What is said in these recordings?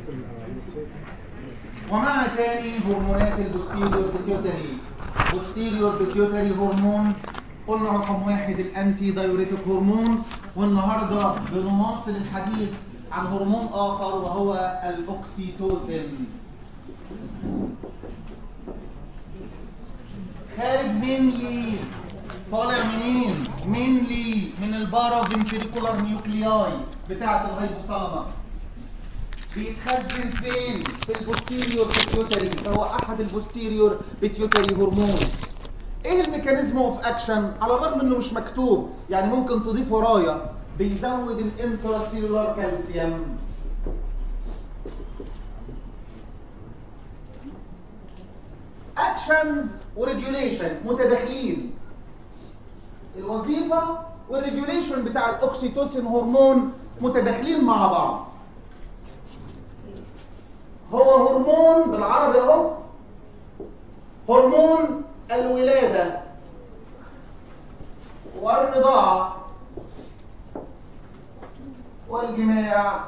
ومع تاني هرمونات البوستيريور بيتيوتري بوستيريور بيتيوتري هرمونز قلنا رقم واحد الانتي دايوريتيك هرمون والنهارده بنواصل الحديث عن هرمون اخر وهو الاوكسيتوسين خارج منلي طالع منين؟ منلي من البارا فنتريكولار نيوكلياي بتاعة الهيبوثالاموس بيتخزن فين؟ في البوستيريور بيتيوتري فهو احد البوستيريور بيتيوتري هرمون ايه الميكانيزم اوف اكشن؟ على الرغم انه مش مكتوب يعني ممكن تضيف ورايا بيزود الانتراسيلولار كالسيوم اكشنز وريجوليشن متداخلين الوظيفه والريجوليشن بتاع الاوكسيتوسين هرمون متداخلين مع بعض هو هرمون بالعربي اهو هرمون الولاده والرضاعه والجماع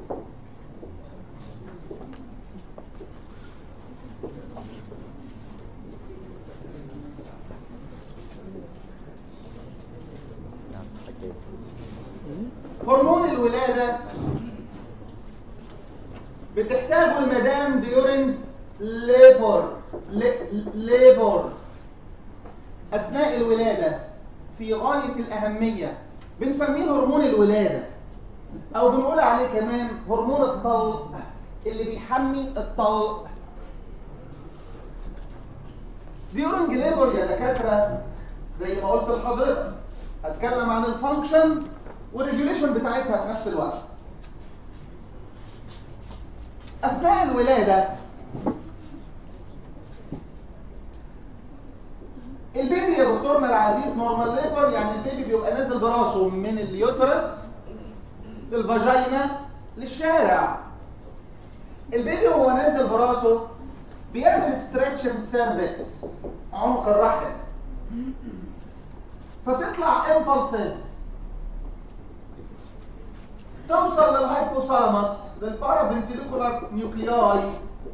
هرمون الولادة بتحتاجه المدام ديورنج ليبر ليبر أثناء الولادة في غاية الأهمية بنسميه هرمون الولادة أو بنقول عليه كمان هرمون الطلق اللي بيحمي الطلق ديورنج ليبر يا دكاترة زي ما قلت لحضرتك هتكلم عن الفانكشن والريجوليشن بتاعتها في نفس الوقت اثناء الولاده البيبي يا دكتورنا العزيز نورمال ليبر يعني البيبي بيبقى نازل براسه من اليوترس للفاجينا للشارع البيبي وهو نازل براسه بيعمل ستريتش في السيرفكس عنق الرحم فتطلع امبلسز توصل للهايبوثالاموس للبارافنتريكولار نيوكلياي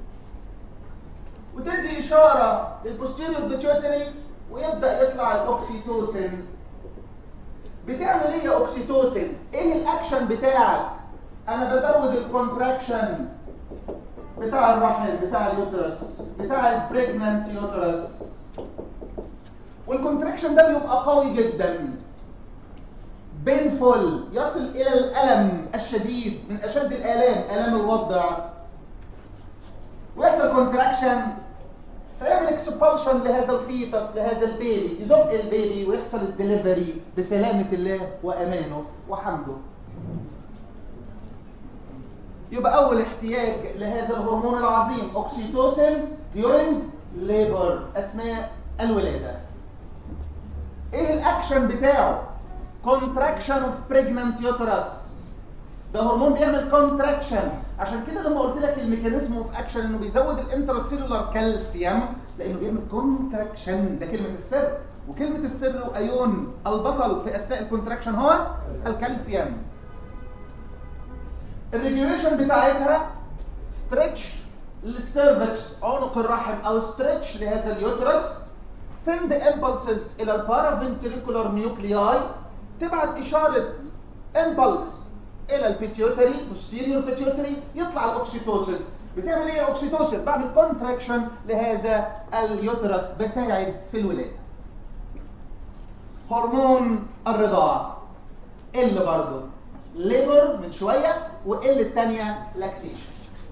وتدي اشاره للبوستيريور بيتيوتري ويبدا يطلع الاوكسيتوسين بتعمل ايه يا اوكسيتوسين ايه الاكشن بتاعك انا بزود الكونتراكشن بتاع الرحم بتاع اليوترس بتاع البريجنانت يوترس والكونتراكشن ده بيبقى قوي جدا بينفول يصل الى الالم الشديد من اشد الالام الام الوضع ويحصل كونتراكشن فيعمل اكسبالشن لهذا الفيتس لهذا البيبي يزق البيبي ويحصل الدليفري بسلامه الله وامانه وحمده يبقى اول احتياج لهذا الهرمون العظيم اوكسيتوسين ديورنج ليبر اثناء الولاده ايه الاكشن بتاعه contraction of pregnant uterus ده هرمون بيعمل contraction عشان كده لما قلت لك الميكانيزم اوف اكشن انه بيزود الانترسيلولار كالسيوم لانه بيعمل contraction ده كلمه السر وكلمه السر وايون البطل في اثناء الكونتراكشن هو الكالسيوم الريجوليشن بتاعتها ستريتش للسيرفكس عنق الرحم او ستريتش لهذا اليوترس send impulses الى البارافنتريكولار نيوكلياي تبعت اشاره امبلس الى البيتيوتري posterior بيتيوتري يطلع الاوكسيتوسين بتعمل ايه الاوكسيتوسين بعمل كونتراكشن لهذا اليوترس بساعد في الولاده هرمون الرضاعه ال برضه ليبر من شويه وال الثانيه لاكتيشن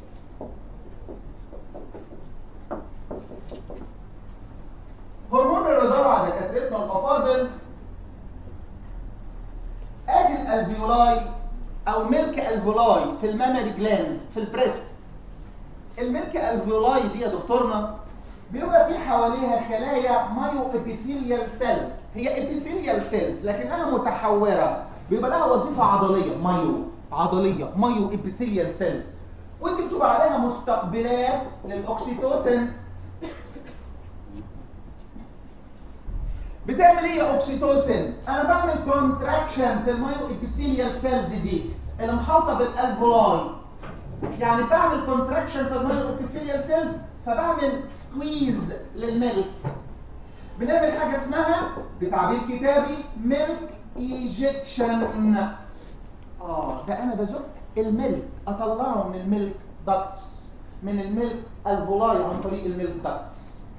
هرمون الرضاعه دكاترتنا الافاضل ادي الالفيولاي او ملك الفيولاي في المامري جلاند في البريست الملك الفيولاي دي يا دكتورنا بيبقى في حواليها خلايا مايو ابيثيليال سيلز هي ابيثيليال سيلز لكنها متحوره بيبقى لها وظيفه عضليه مايو عضليه مايو ابيثيليال سيلز ودي بتبقى عليها مستقبلات للاوكسيتوسين بتعمل ايه يا اوكسيتوسين انا بعمل كونتراكشن في المايو ابيثيليال سيلز دي اللي محاطه بالالفولاي يعني بعمل كونتراكشن في المايو ابيثيليال سيلز فبعمل سكويز للملك بنعمل حاجه اسمها بتعبير كتابي ميلك ايجكشن اه ده انا بزق الملك اطلعه من الملك داكتس من الملك الفولاي عن طريق الملك داكتس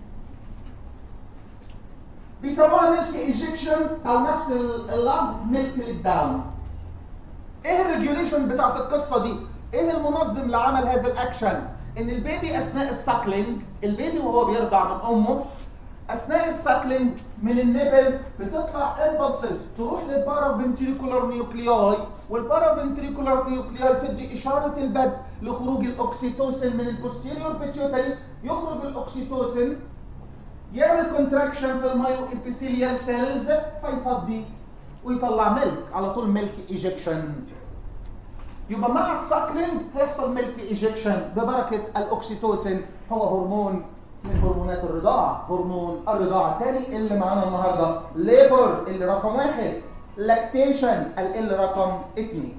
بيسموها ميلك ايجكشن او نفس اللفظ ميلك للداون ايه الريجوليشن بتاعت القصه دي ايه المنظم لعمل هذا الاكشن ان البيبي اثناء الساكلينج البيبي وهو بيرضع من امه اثناء الساكلينج من النبل بتطلع امبلسز تروح للبارا فنتريكولار نيوكلياي والبارا فنتريكولار نيوكلياي تدي اشاره البدء لخروج الاوكسيتوسين من البوستيريور بيتيوتري يخرج الاوكسيتوسين يعمل كونتراكشن في المايو ابيثيليال سيلز فيفضي ويطلع ملك على طول ملك ايجكشن يبقى مع الساكلينج هيحصل ملك ايجكشن ببركه الاوكسيتوسين هو هرمون من هرمونات الرضاعه هرمون الرضاعه الثاني اللي معانا النهارده ليبر اللي رقم واحد لاكتيشن اللي رقم اثنين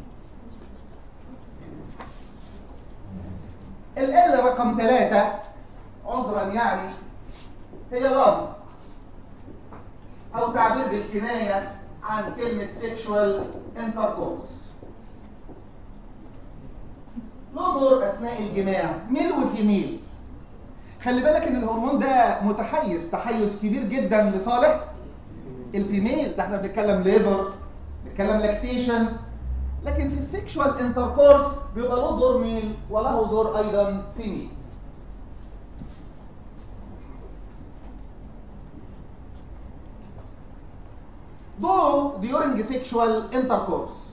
ال رقم ثلاثة عذرا يعني هي لف او تعبير بالكنايه عن كلمه سيكشوال انتركورس له دور اثناء الجماع ميل وفيميل خلي بالك ان الهرمون ده متحيز تحيز كبير جدا لصالح الفيميل ده احنا بنتكلم ليبر بنتكلم لاكتيشن لكن في السيكشوال انتركورس بيبقى له دور ميل وله دور ايضا فيميل دوره during sexual intercourse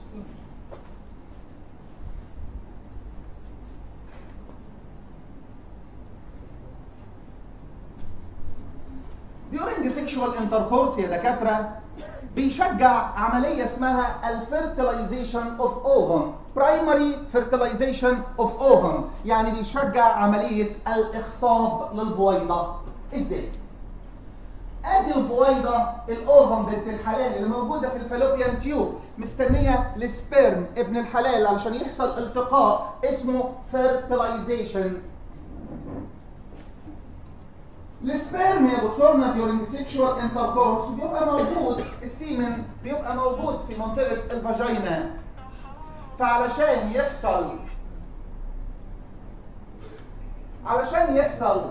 during sexual intercourse يا دكاتره بيشجع عمليه اسمها الفيرتلايزيشن اوف اوفم برايمري فيرتلايزيشن اوف اوفم يعني بيشجع عمليه الاخصاب للبويضه ازاي ادي البويضه الاوفم بنت الحلال اللي موجوده في الفالوبيان تيوب مستنيه السبيرم ابن الحلال علشان يحصل التقاء اسمه فيرتلايزيشن السبيرم يا دكتورنا during sexual intercourse بيبقى موجود السيمن بيبقى موجود في منطقه الفاجينا فعلشان يحصل علشان يحصل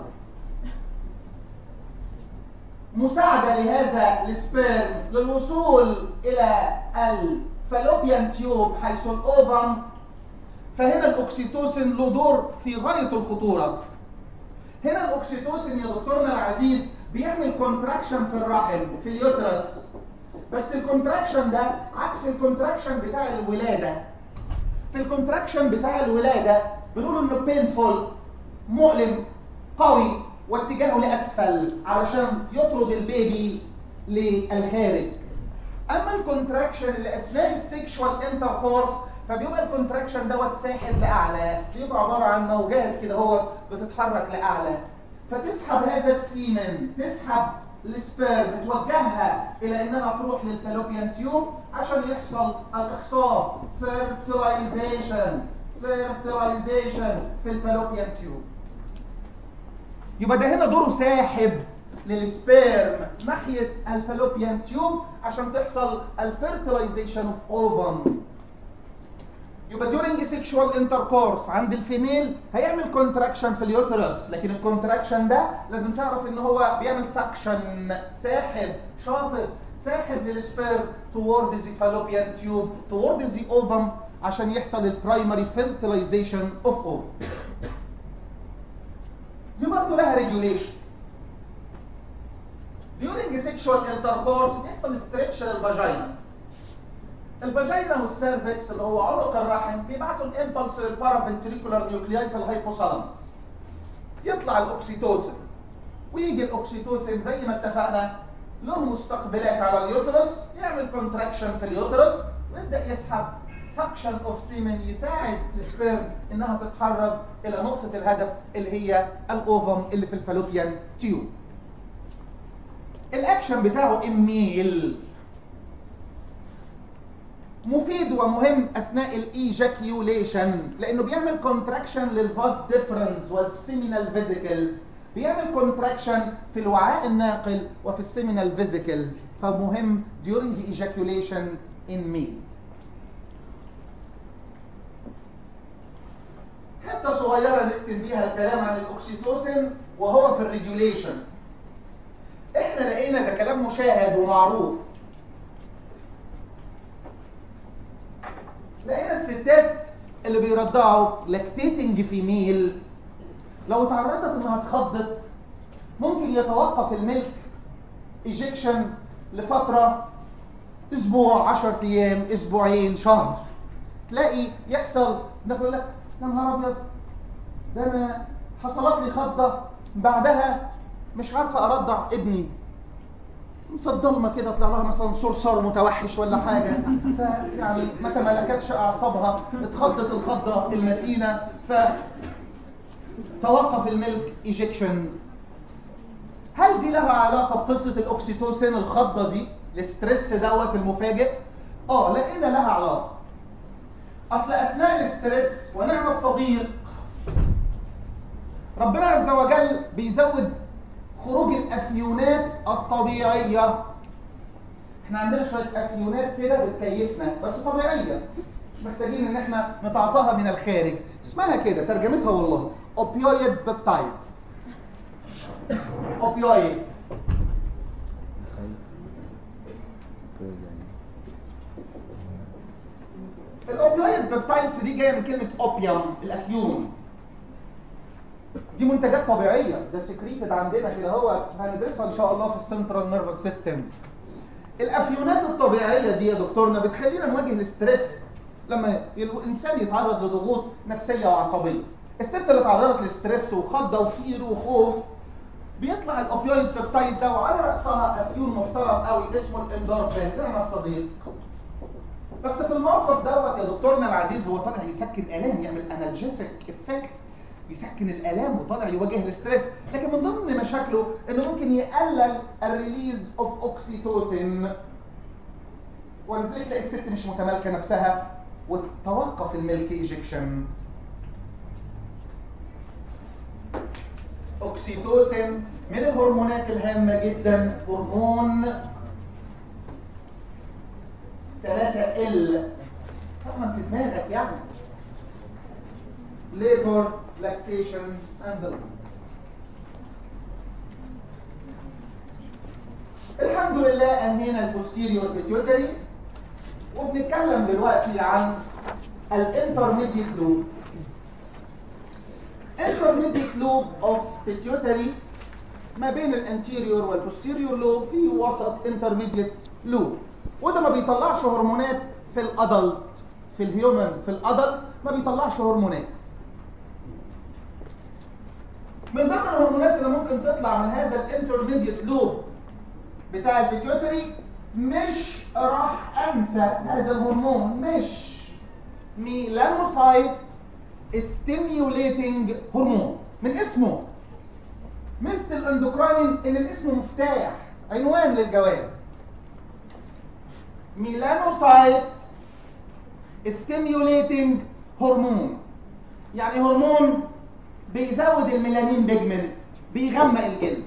مساعدة لهذا السبيرم للوصول إلى الفالوبيان تيوب حيث الأوفم فهنا الأكسيتوسين له دور في غاية الخطورة هنا الأكسيتوسين يا دكتورنا العزيز بيعمل كونتراكشن في الرحم في اليوترس بس الكونتراكشن ده عكس الكونتراكشن بتاع الولادة في الكونتراكشن بتاع الولادة بنقول انه بينفول مؤلم قوي واتجاهه لاسفل علشان يطرد البيبي للخارج اما الكونتراكشن اللي اثناء السيكشوال انتركورس فبيبقى الكونتراكشن دوت ساحب لاعلى بيبقى عباره عن موجات كده هو بتتحرك لاعلى فتسحب هذا السيمن تسحب السبيرم توجهها الى انها تروح للفالوبيان تيوب عشان يحصل الاخصاب فيرتلايزيشن فيرتلايزيشن في الفالوبيان تيوب يبقى ده هنا دوره ساحب للسبيرم ناحيه الفالوبيان تيوب عشان تحصل الفيرتلايزيشن اوف اوفم يبقى during sexual intercourse عند الفيميل هيعمل كونتراكشن في اليوترس لكن الكونتراكشن ده لازم تعرف ان هو بيعمل سكشن ساحب شافط ساحب للسبيرم toward the fallopian tube toward the ovum عشان يحصل البرايمري فيرتلايزيشن اوف اوفم دي برضه لها ريجوليشن during sexual intercourse بيحصل ستريتش للفاجينا الفاجينا والسيرفكس اللي هو عنق الرحم بيبعتوا الامبلس للبارافنتريكولار نيوكلياي في الهايبوثالاموس يطلع الاكسيتوسين ويجي الاكسيتوسين زي ما اتفقنا له مستقبلات على اليوترس يعمل كونتراكشن في اليوترس ويبدا يسحب سكشن اوف سيمن يساعد السبيرم انها تتحرك الى نقطه الهدف اللي هي الاوفم اللي في الفالوبيان تيوب الاكشن بتاعه اميل مفيد ومهم اثناء الايجاكيوليشن لانه بيعمل كونتراكشن للفاس ديفرنس والسيمينال فيزيكلز بيعمل كونتراكشن في الوعاء الناقل وفي السيمينال فيزيكلز فمهم during ejaculation in male حته صغيره نختم بيها الكلام عن الاكسيتوسين وهو في الريجوليشن احنا لقينا ده كلام مشاهد ومعروف لقينا الستات اللي بيرضعوا لاكتيتنج فيميل لو تعرضت انها اتخضت ممكن يتوقف الملك ايجكشن لفتره اسبوع 10 ايام اسبوعين شهر تلاقي يحصل انك يقول لك يا نهار ابيض ده انا حصلت لي خضه بعدها مش عارفه ارضع ابني في الضلمه كده طلع لها مثلا صرصار متوحش ولا حاجه فيعني ما تملكتش اعصابها اتخضت الخضه المتينه ف توقف الملك ايجكشن هل دي لها علاقه بقصه الاكسيتوسين الخضه دي الاسترس دوت المفاجئ اه لقينا لها علاقه اصل اثناء الاسترس ونعم الصديق ربنا عز وجل بيزود خروج الافيونات الطبيعيه احنا عندنا شويه افيونات كده بتكيفنا بس طبيعيه مش محتاجين ان احنا نتعاطاها من الخارج اسمها كده ترجمتها والله اوبيويد بيبتايد اوبيويد الاوبيويد بيبتايدز دي جايه من كلمه اوبيوم الافيون دي منتجات طبيعيه ده سكريتد عندنا كده هو هندرسها ان شاء الله في السنترال نيرفس سيستم الافيونات الطبيعيه دي يا دكتورنا بتخلينا نواجه الاسترس لما الانسان يتعرض لضغوط نفسيه وعصبيه الست اللي اتعرضت لستريس وخضه وفير وخوف بيطلع الاوبيويد بيبتايد ده وعلى راسها افيون محترم قوي اسمه الاندورفين نعم الصديق بس في الموقف دوت يا دكتورنا العزيز هو طالع يسكن الام يعمل انالجيسك افكت يسكن الالام وطالع يواجه الاسترس لكن من ضمن مشاكله انه ممكن يقلل الريليز اوف اوكسيتوسين ولذلك تلاقي الست مش متمالكه نفسها وتوقف الميلك ايجكشن اوكسيتوسين من الهرمونات الهامه جدا هرمون 3 ال طبعا في دماغك يعني labor lactation and building الحمد لله انهينا البوستيريور بيتيوتري وبنتكلم دلوقتي عن الانترميديت لوب intermediate lobe of pituitary ما بين الانتيريور والبوستيريور لوب في وسط intermediate lobe وده ما بيطلعش هرمونات في الادلت في الهيومن في الادلت ما بيطلعش هرمونات من ضمن الهرمونات اللي ممكن تطلع من هذا الانترميديت لوب بتاع البيتيوتري مش راح انسى هذا الهرمون مش ميلانوسايت ستيميوليتنج هرمون من اسمه مثل الاندوكراين ان الاسم مفتاح عنوان للجواب ميلانوسايت ستيميوليتنج هرمون يعني هرمون بيزود الميلانين بيجمنت بيغمق الجلد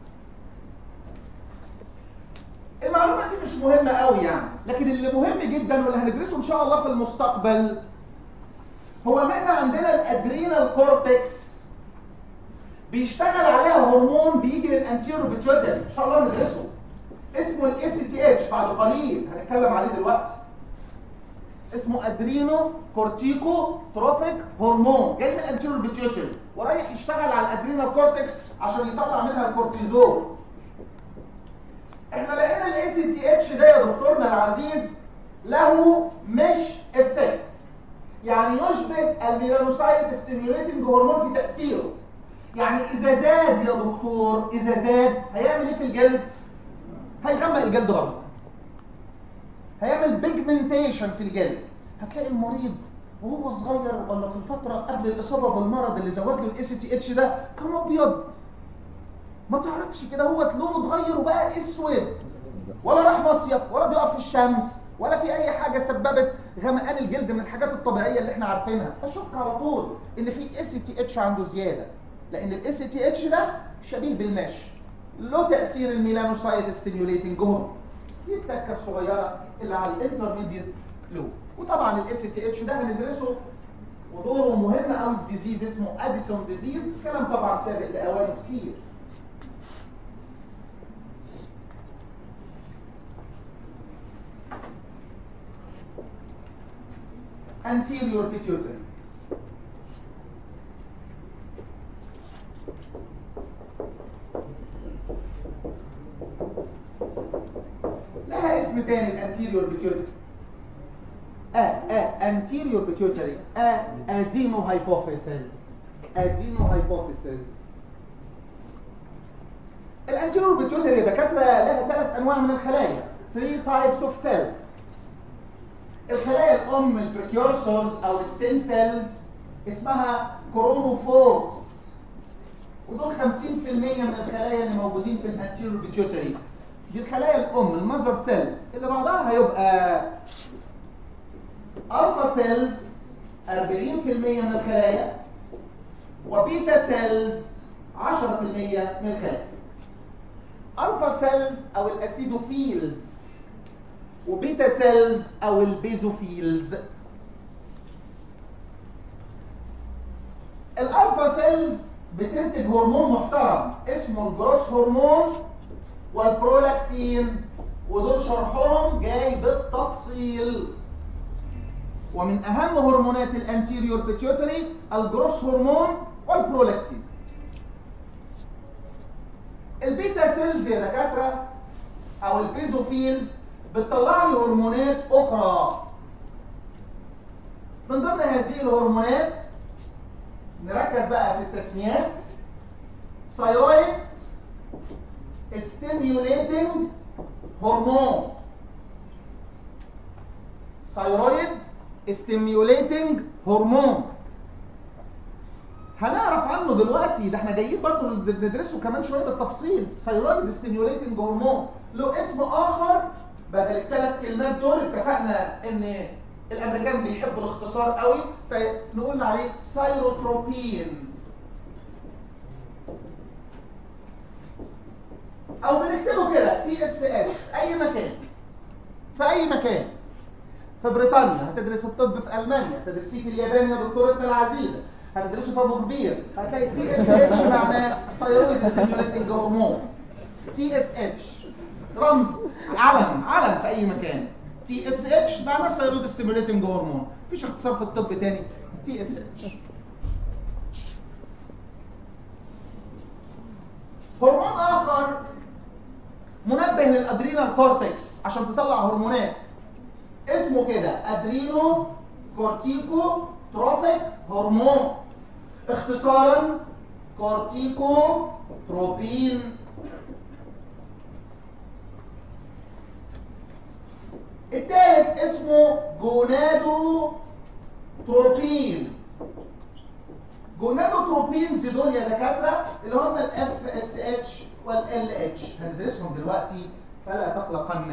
المعلومات دي مش مهمة قوي يعني لكن اللي مهم جدا واللي هندرسه ان شاء الله في المستقبل هو ان احنا عندنا الادرينال كورتكس بيشتغل عليها هرمون بيجي من الانتيرو بيتيوتري ان شاء الله ندرسه اسمه الاي سي تي اتش بعد قليل هنتكلم عليه دلوقتي اسمه ادرينو كورتيكو تروفيك هرمون جاي من الانتيرو بيتيوتري ورايح يشتغل على الادرينال كورتكس عشان يطلع منها الكورتيزول احنا لقينا الاي سي تي اتش ده يا دكتورنا العزيز له مش افكت يعني يشبه الميلانوسايت ستيميوليتنج هرمون في تاثيره يعني اذا زاد يا دكتور اذا زاد هيعمل ايه في الجلد هيغمق الجلد برضه هيعمل بيجمنتيشن في الجلد هتلاقي المريض وهو صغير ولا في الفتره قبل الاصابه بالمرض اللي زود له الاي سي تي اتش ده كان ابيض ما تعرفش كده هو لونه اتغير وبقى اسود ولا راح مصيف ولا بيقف في الشمس ولا في اي حاجه سببت غمقان الجلد من الحاجات الطبيعيه اللي احنا عارفينها اشك على طول ان في اس تي اتش عنده زياده لان الاس تي اتش ده شبيه بالماشي له تاثير الميلانوسايت ستيميوليتنج هرمون دي التكه الصغيره اللي على الانترميديت لو وطبعا الاس تي اتش ده هندرسه ودوره مهم قوي في ديزيز اسمه اديسون ديزيز كلام طبعا سابق لاوان كتير anterior pituitary لها اسم تاني الانتيريور بيتيوتري اه اه anterior pituitary اه adenohypophysis adenohypophysis الانتيريور بيتيوتري يا دكاتره لها ثلاث انواع من الخلايا 3 types of cells الخلايا الام البريكيورسورز او الستيم سيلز اسمها كروموفورز ودول 50% من الخلايا اللي موجودين في الانتيريور بيتيوتري دي الخلايا الام المذر سيلز اللي بعضها هيبقى الفا سيلز 40% من الخلايا وبيتا سيلز 10% من الخلايا الفا سيلز او الاسيدوفيلز وبيتا سيلز او البيزوفيلز الالفا سيلز بتنتج هرمون محترم اسمه الجروس هرمون والبرولاكتين ودول شرحهم جاي بالتفصيل ومن اهم هرمونات الانتيريور بيتيوتري الجروس هرمون والبرولاكتين البيتا سيلز يا دكاتره او البيزوفيلز بتطلع لي هرمونات اخرى من ضمن هذه الهرمونات نركز بقى في التسميات ثايرويد ستيميوليتنج هرمون ثايرويد ستيميوليتنج هرمون هنعرف عنه دلوقتي ده احنا جايين برضه ندرسه كمان شويه بالتفصيل ثايرويد ستيميوليتنج هرمون له اسم اخر بدل الثلاث كلمات دول اتفقنا ان الامريكان بيحبوا الاختصار قوي فنقول عليه سايروتروبين او بنكتبه كده تي اس اتش في اي مكان في اي مكان في بريطانيا هتدرس الطب في المانيا تدرسيه في اليابان يا دكتورتنا العزيزه هتدرسه في ابو كبير هتلاقي تي اس اتش معناه ثايرويد ستيميوليتنج هرمون تي اس اتش رمز علم علم في اي مكان تي اس اتش معناه ثايرويد ستيميوليتنج هرمون مفيش اختصار في الطب تاني تي اس اتش هرمون اخر منبه للادرينال كورتكس عشان تطلع هرمونات اسمه كده ادرينو كورتيكو تروفيك هرمون اختصارا كورتيكو تروبين التالت اسمه جونادو تروبين جونادو تروبينز دول يا دكاتره اللي هم الاف اس اتش والال اتش هندرسهم دلوقتي فلا تقلقن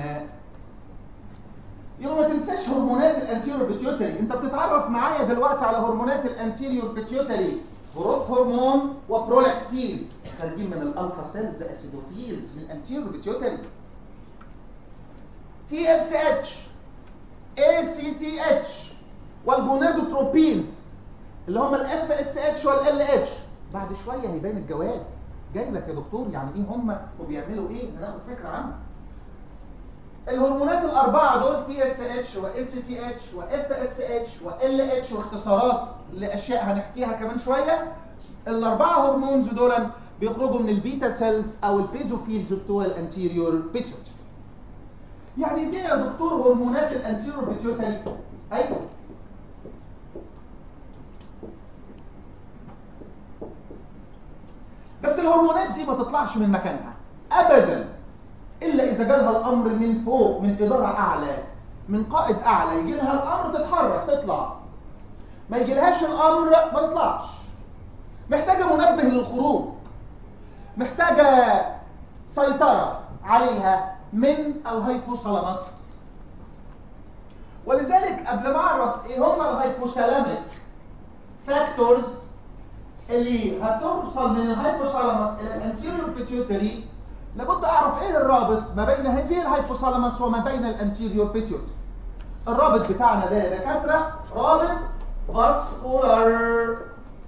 يبقى ما تنساش هرمونات الانتيريور بيتيوتري انت بتتعرف معايا دلوقتي على هرمونات الانتيريور بيتيوتري جروث هرمون وبرولاكتين خارجين من الالفا سيلز اسيدوفيلز من الانتيريور بيتيوتري تي اس اتش اي سي تي اتش والجونادوتروبينز اللي هم الاف اس اتش والال اتش بعد شويه هيبان الجواب جاي لك يا دكتور يعني ايه هم وبيعملوا ايه هناخد فكره عنهم الهرمونات الاربعه دول تي اس اتش واس تي اتش واف اس اتش وال اتش واختصارات لاشياء هنحكيها كمان شويه الاربعه هرمونز دول بيخرجوا من البيتا سيلز او البيزوفيلز بتوع الانتيريور بيتيوتري يعني دي يا دكتور هرمونات الانتيريور بيتيوتري ايوه بس الهرمونات دي ما تطلعش من مكانها ابدا الا اذا جالها الامر من فوق من اداره اعلى من قائد اعلى يجي لها الامر تتحرك تطلع ما يجيلهاش الامر ما تطلعش محتاجه منبه للخروج محتاجه سيطره عليها من الهيبوثالاموس ولذلك قبل ما اعرف ايه هم الهايبوثالاميك فاكتورز اللي هتوصل من الهايبوثالاموس الى الانتيريور بيتيوتري لابد اعرف ايه الرابط ما بين هذه الهايبوثالاموس وما بين الانتيريور بيتيوتري الرابط بتاعنا ده يا دكاتره رابط فاسكولار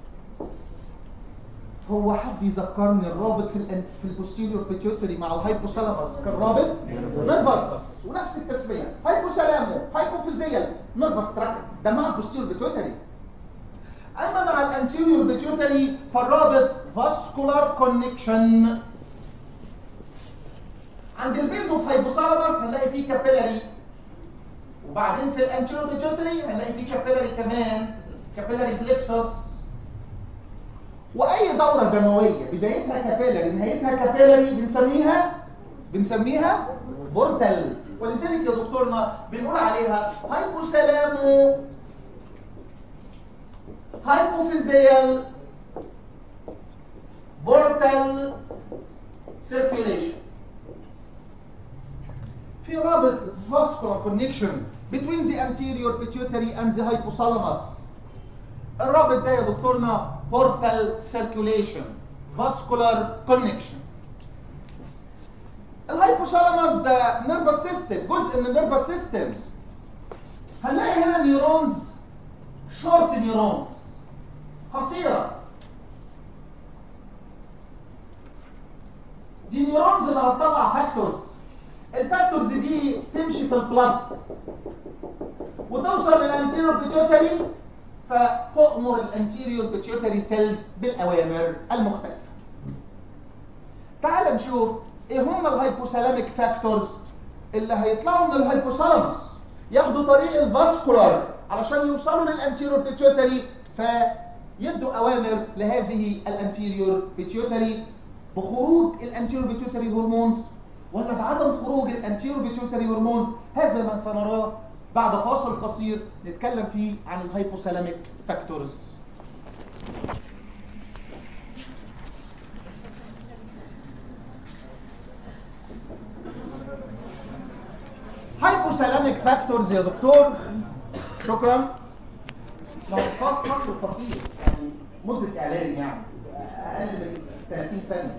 هو حد يذكرني الرابط في الان في البوستيريور بيتيوتري مع الهايبوثالاموس كان رابط نيرفس ونفس التسميه هايبوثالامو هايبوفيزيال نيرفس تراكت ده مع البوستيريور بيتيوتري اما مع الانتيريور بيتيوتري فالرابط فاسكولار كونكشن عند البيز اوف هايبوثالاموس هنلاقي فيه كابيلاري وبعدين في الانتيريور بيتيوتري هنلاقي فيه كابيلاري كمان كابيلاري بليكسس واي دوره دمويه بدايتها كابيلاري نهايتها كابيلاري بنسميها بنسميها بورتال ولذلك يا دكتورنا بنقول عليها هايبوثالامو هايبوفيزيال بورتال سيركيوليشن في رابط vascular connection between the anterior pituitary and the hypothalamus الرابط ده يا دكتورنا portal circulation vascular connection الهايبوثالاموس ده نيرفس سيستم جزء من النيرفس سيستم هنلاقي هنا نيورونز شورت نيورونز قصيره دي نيورونز اللي هتطلع فاكتورز الفاكتورز دي تمشي في البلد وتوصل للانتيريور بيتيوتري فتؤمر الانتيريور بيتيوتري سيلز بالاوامر المختلفه تعال نشوف ايه هم الهايبوثالاميك فاكتورز اللي هيطلعوا من الهايبوثالاموس ياخدوا طريق الفاسكولار علشان يوصلوا للانتيريور بيتيوتري فيدوا اوامر لهذه الانتيريور بيتيوتري بخروج الانتيريور بيتيوتري هرمونز ولا بعدم خروج الانتيريور بيتيوتري هرمونز هذا ما سنراه بعد فاصل قصير نتكلم فيه عن الهايبوثالاميك فاكتورز هايبوثالاميك فاكتورز يا دكتور شكرا ما هو فاصل فاصل قصير يعني مدة إعلان يعني أقل من 30 ثانية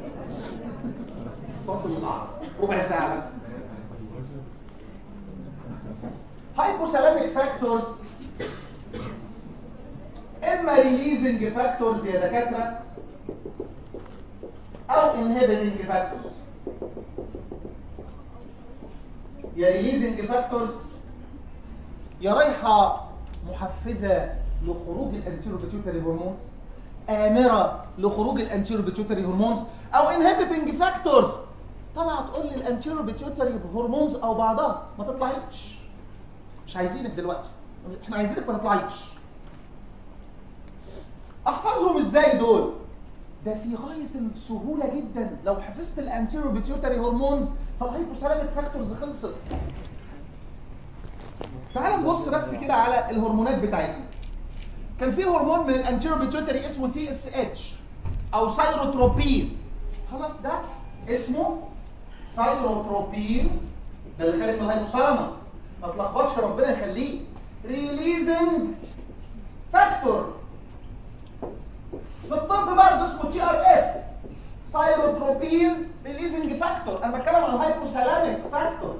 فاصل العرض ربع ساعة بس هايبوثالاميك فاكتورز اما ريليزنج فاكتورز يا دكاتره او انهبيتنج فاكتورز يا ريليزنج فاكتورز يا رايحه محفزه لخروج الانتيرو بيتيوتري هرمونز امره لخروج الانتيرو بيتيوتري هرمونز او انهبيتنج فاكتورز طالعه تقول لي الانتيرو بيتيوتري هرمونز او بعضها ما تطلعيش مش عايزينك دلوقتي احنا عايزينك ما تطلعيش احفظهم ازاي دول ده في غايه السهوله جدا لو حفظت الانتيرو بيتيوتري هرمونز فالهايبوثالاميك فاكتورز خلصت تعال نبص بس كده على الهرمونات بتاعتنا كان في هرمون من الانتيرو بيتيوتري اسمه تي اس اتش او سايروتروبين خلاص ده اسمه سايروتروبين ده اللي خارج من الهايبوثالاموس ما تلخبطش ربنا يخليه ريليزنج فاكتور في الطب برضه اسمه تي ار اف سايروتروبين ريليزنج فاكتور انا بتكلم عن الهايبوثالاميك فاكتورز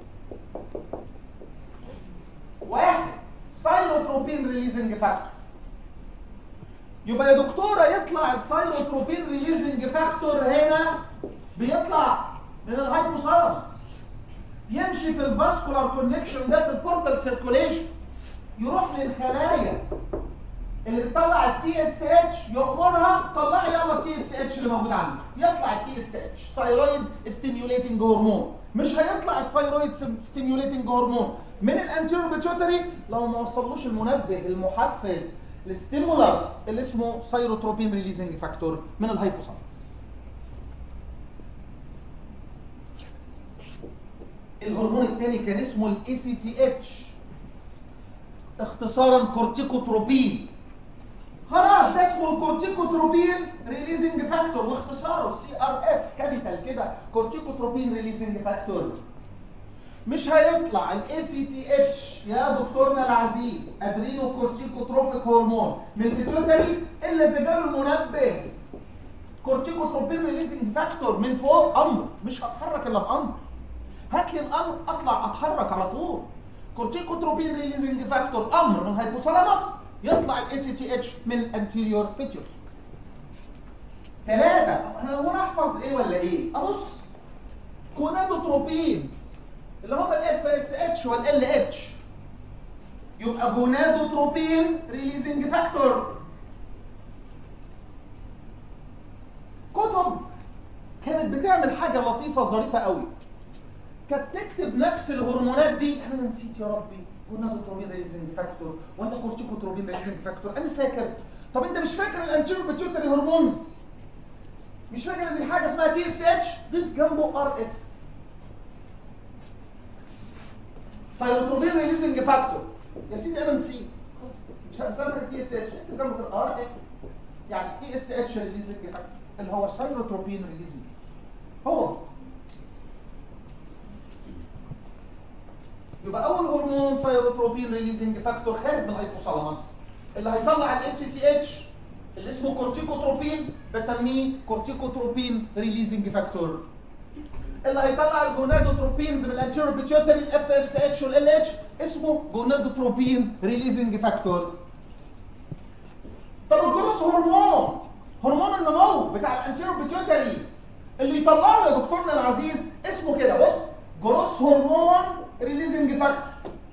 واحد سايروتروبين ريليزنج فاكتور يبقى يا دكتوره يطلع السايروتروبين ريليزنج فاكتور هنا بيطلع من الهايبوثالاموس يمشي في الفاسكولار كونكشن ده في البورتال سيركوليشن يروح للخلايا اللي بتطلع التي اس اتش يامرها طلعي يلا التي اس اتش اللي موجود عندك يطلع التي اس اتش ثايرويد ستيميوليتنج هرمون مش هيطلع الثايرويد ستيميوليتنج هرمون من الانتيرو بيتيوتري لو ما وصلوش المنبه المحفز الستيمولاس اللي اسمه سايروتروبين ريليزنج فاكتور من الهايبوثالاموس الهرمون الثاني كان اسمه الاي سي تي اتش اختصارا كورتيكوتروبين خلاص ده اسمه الكورتيكوتروبين ريليزنج فاكتور واختصاره سي ار اف كابيتال كده كورتيكوتروبين ريليزنج فاكتور مش هيطلع الاي سي تي اتش يا دكتورنا العزيز ادرينو كورتيكوتروفيك هرمون من البيتيوتري الا اذا جاله المنبه كورتيكوتروبين ريليزنج فاكتور من فوق امر مش هتحرك الا بامر هات لي الامر اطلع اتحرك على طول كورتيكوتروبين ريليزنج فاكتور امر من الهيبوثالاموس يطلع الاي سي تي اتش من الانتيريور بيتيوتري ثلاثة انا هو انا احفظ ايه ولا ايه؟ ابص جونادوتروبينز اللي هم الاف اس اتش والال اتش يبقى جونادوتروبين ريليزنج فاكتور كتب كانت بتعمل حاجة لطيفة ظريفة قوي كانت تكتب نفس الهرمونات دي انا نسيت يا ربي جونادوتروبين ريليزنج فاكتور ولا كورتيكوتروبين ريليزنج فاكتور انا فاكر طب انت مش فاكر الانتيرو بيتيوتري هرمونز مش فاكر ان في حاجه اسمها تي اس اتش ضيف جنبه ار اف سايلوتروبين ريليزنج فاكتور يا سيدي انا نسيت خلاص مش هنسافر تي اس اتش اكتب جنبه الار اف يعني تي اس اتش ريليزنج فاكتور اللي هو سايلوتروبين ريليزنج هو يبقى اول هرمون سايروتروبين ريليزنج فاكتور خارج من الهيبوثالاموس اللي هيطلع الاس تي اتش اللي اسمه كورتيكوتروبين بسميه كورتيكوتروبين ريليزنج فاكتور اللي هيطلع الجونادوتروبينز من الانتيرو بيتيوتري الاف اس اتش والال اتش اسمه جونادوتروبين ريليزنج فاكتور طب الجروس هرمون هرمون النمو بتاع الانتيرو بيتيوتري اللي يطلعه يا دكتورنا العزيز اسمه كده بص جروس هرمون ريليزنج فاكتور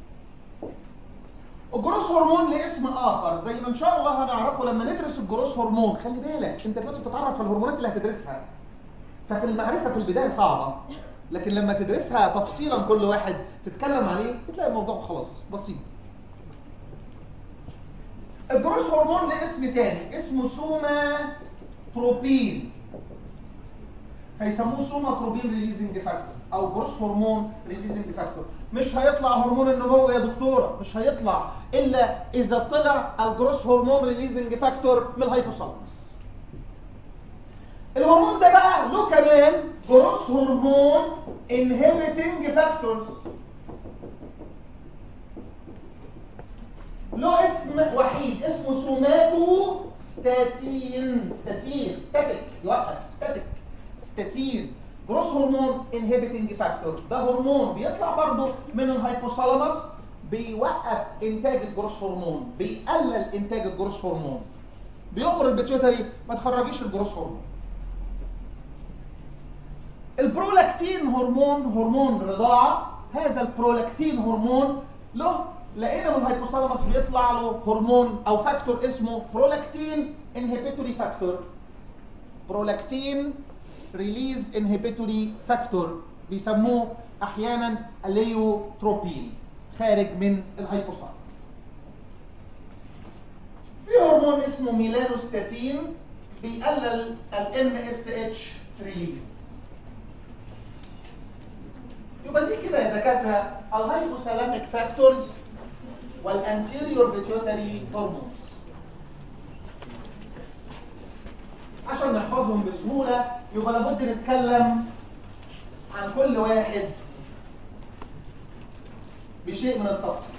الجروس هرمون ليه اسم اخر زي ما ان شاء الله هنعرفه لما ندرس الجروس هرمون خلي بالك انت دلوقتي بتتعرف على الهرمونات اللي هتدرسها ففي المعرفه في البدايه صعبه لكن لما تدرسها تفصيلا كل واحد تتكلم عليه تلاقي الموضوع خلاص بسيط الجروس هرمون ليه اسم تاني اسمه سوما تروبين فيسموه سوما تروبين ريليزنج فاكتور او جروس هرمون ريليزنج فاكتور مش هيطلع هرمون النمو يا دكتوره مش هيطلع الا اذا طلع الجروس هرمون ريليزنج فاكتور من الهيبوثالاموس الهرمون ده بقى له كمان جروس هرمون انهبيتنج فاكتورز له اسم وحيد اسمه سوماتو ستاتين ستاتين ستاتيك يوقف ستاتيك ستاتين جروس هرمون انهبيتنج فاكتور ده هرمون بيطلع برضه من الهيبوثالاموس بيوقف انتاج الجروس هرمون بيقلل انتاج الجروس هرمون بيأمر البيتيوتري ما تخرجيش الجروس هرمون البرولاكتين هرمون هرمون رضاعة هذا البرولاكتين هرمون له لقينا من الهيبوثالاموس بيطلع له هرمون او فاكتور اسمه برولاكتين انهبيتوري فاكتور برولاكتين ريليز انهبيتوري فاكتور بيسموه احيانا اليوتروبين خارج من الهيبوثالاموس في هرمون اسمه ميلانوستاتين بيقلل الام اس اتش ريليز يبقى دي كده يا دكاتره الهايبوثالاميك فاكتورز والانتيريور بيتيوتري هرمونز عشان نحفظهم بسهوله يبقى لابد نتكلم عن كل واحد بشيء من التفصيل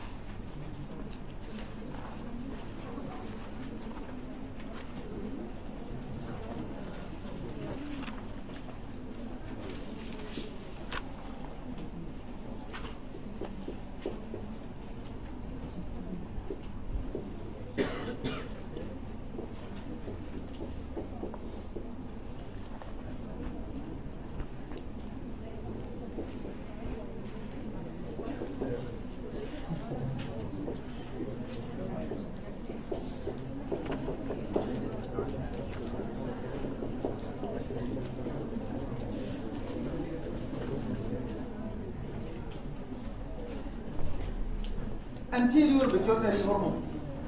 anterior pituitary hormones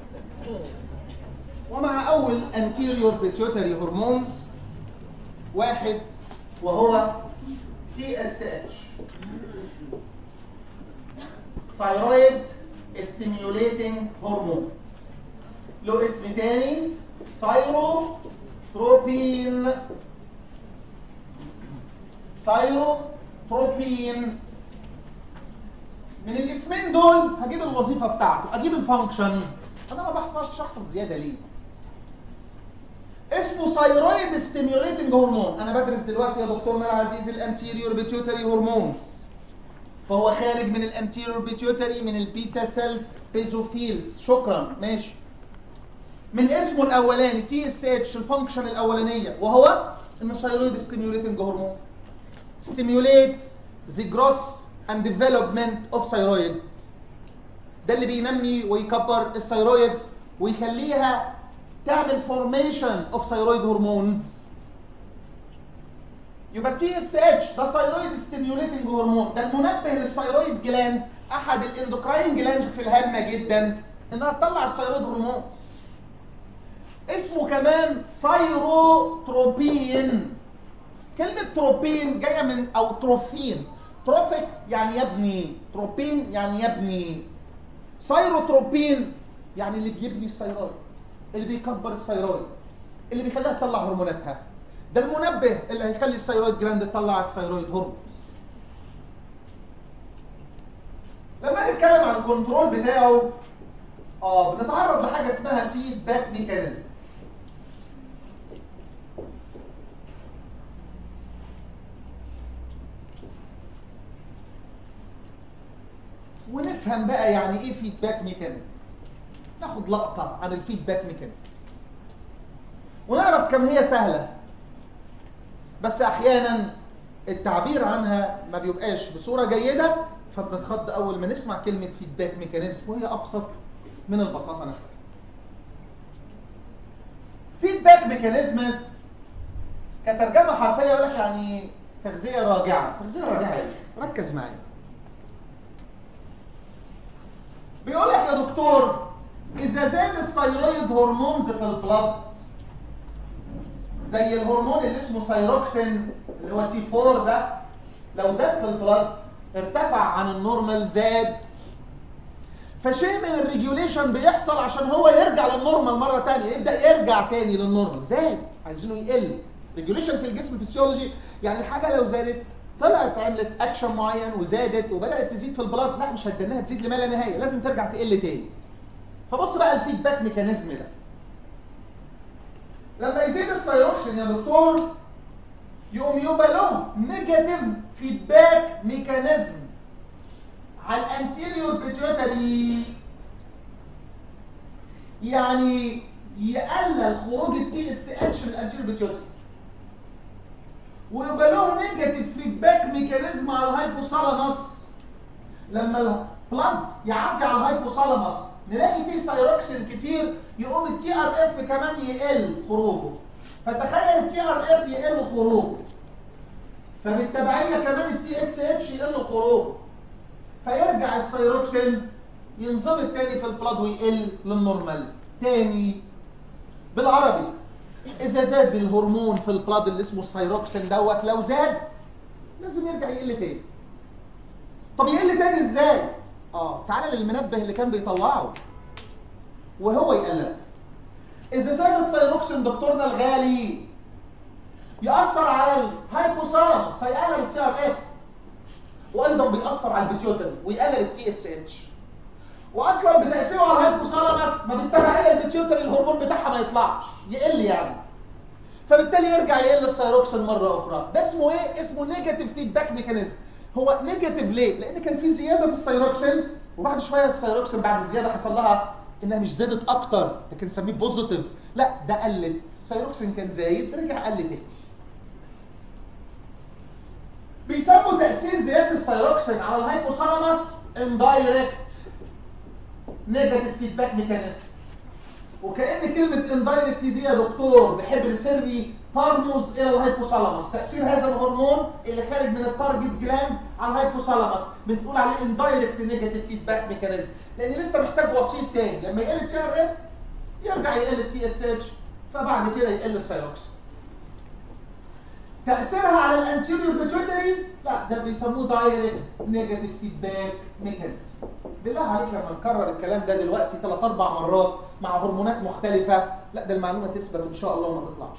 ومع أول anterior pituitary hormones واحد وهو TSH thyroid stimulating hormone له اسم تاني ثايروتروبين ثايروتروبين من الاسمين دول هجيب الوظيفه بتاعته اجيب الفانكشنز انا ما بحفظش احفظ زياده ليه اسمه ثايرويد ستيميوليتنج هرمون انا بدرس دلوقتي يا دكتور مال عزيز الانتيريور بيتيوتري هرمونز فهو خارج من الانتيريور بيتيوتري من البيتا سيلز بيزوفيلز شكرا ماشي من اسمه الاولاني تي اس اتش الفانكشن الاولانيه وهو انه ثايرويد ستيميوليتنج هرمون ستيميوليت the growth and development of thyroid ده اللي بينمي ويكبر الثيرويد ويخليها تعمل formation of thyroid hormones يبقى تي اس اتش ده ثايرويد ستيميوليتنج هرمون ده المنبه للثيرويد جلاند احد الاندوكراين جلاندز الهامه جدا انها تطلع الثيرويد هرمونز اسمه كمان ثايروتروبين كلمة تروبين جاية من أو تروفين تروفيك يعني يبني تروبين يعني يبني سيروتروبين يعني اللي بيبني الثيرويد اللي بيكبر الثيرويد اللي بيخليها تطلع هرموناتها ده المنبه اللي هيخلي الثيرويد جلاند تطلع الثيرويد هرمونز لما نتكلم عن الكنترول بتاعه اه بنتعرض لحاجه اسمها فيدباك ميكانيزم ونفهم بقى يعني ايه فيدباك ميكانيزم ناخد لقطه عن الفيدباك ميكانيزم ونعرف كم هي سهله بس احيانا التعبير عنها ما بيبقاش بصوره جيده فبنتخض اول ما نسمع كلمه فيدباك ميكانيزم وهي ابسط من البساطه نفسها فيدباك ميكانيزمز كترجمه حرفيه يقول لك يعني تغذيه راجعه تغذيه راجعه ايه ركز معايا بيقول لك يا دكتور اذا زاد الثيرويد هرمونز في البلد زي الهرمون اللي اسمه ثيروكسين اللي هو تي 4 ده لو زاد في البلد ارتفع عن النورمال زاد فشيء من الريجوليشن بيحصل عشان هو يرجع للنورمال مره ثانيه يبدا يرجع تاني للنورمال زاد عايزينه يقل ريجوليشن في الجسم فيسيولوجي يعني الحاجه لو زادت طلعت عملت اكشن معين وزادت وبدات تزيد في البلاد لا مش هتدناها تزيد لما لا نهايه لازم ترجع تقل تاني فبص بقى الفيدباك ميكانيزم ده لما يزيد الثيروكسين يا دكتور يقوم يبقى له نيجاتيف فيدباك ميكانيزم على الانتيريور بيتيوتري يعني يقلل خروج التي اس اتش من الانتيريور بيتيوتري ويبقى له نيجاتيف فيدباك ميكانيزم على الهايبوثالاموس لما البلانت يعدي على الهايبوثالاموس نلاقي فيه سايروكسين كتير يقوم التي ار اف كمان يقل خروجه فتخيل التي ار اف يقل خروجه فبالتبعيه كمان التي اس اتش يقل خروجه فيرجع السايروكسين ينظبط تاني في البلاد ويقل للنورمال تاني بالعربي اذا زاد الهرمون في البلاد اللي اسمه السايروكسين دوت لو زاد لازم يرجع يقل تاني طب يقل تاني ازاي اه تعالى للمنبه اللي كان بيطلعه وهو يقلب اذا زاد السايروكسين دكتورنا الغالي ياثر على الهايبوثالاموس فيقلل التي ار اف وايضا بيأثر على البيتيوتري ويقلل التي اس اتش واصلا بتاثيره على الهايبوثالاموس ما بالتبعيه البيتيوتري الهرمون بتاعها ما يطلعش يقل يعني فبالتالي يرجع يقل السيروكسين مره اخرى ده اسمه ايه اسمه نيجاتيف فيدباك ميكانيزم هو نيجاتيف ليه لان كان في زياده في السيروكسين وبعد شويه السيروكسين بعد الزياده حصل لها انها مش زادت اكتر لكن نسميه بوزيتيف لا ده قلت السيروكسين كان زايد رجع قل تاني بيسموا تاثير زياده السيروكسين على الهايبوثالاموس اندايركت نيجاتيف فيدباك ميكانيزم وكأن كلمة اندايركت دي يا دكتور بحبر سري ترمز إلى الهايبوثالاموس، تأثير هذا الهرمون اللي خارج من التارجت جلاند على الهايبوثالاموس، بنقول عليه اندايركت نيجاتيف فيدباك ميكانيزم، لأن لسه محتاج وسيط تاني، لما يقل التي ار اف يرجع يقل التي اس اتش فبعد كده يقل السيروكس. تأثيرها على الانتيريور بيتيوتري لا ده بيسموه دايركت نيجاتيف فيدباك ميكانيزم. بالله عليك لما نكرر الكلام ده دلوقتي ثلاث اربع مرات مع هرمونات مختلفة لا ده المعلومة تثبت ان شاء الله وما تطلعش.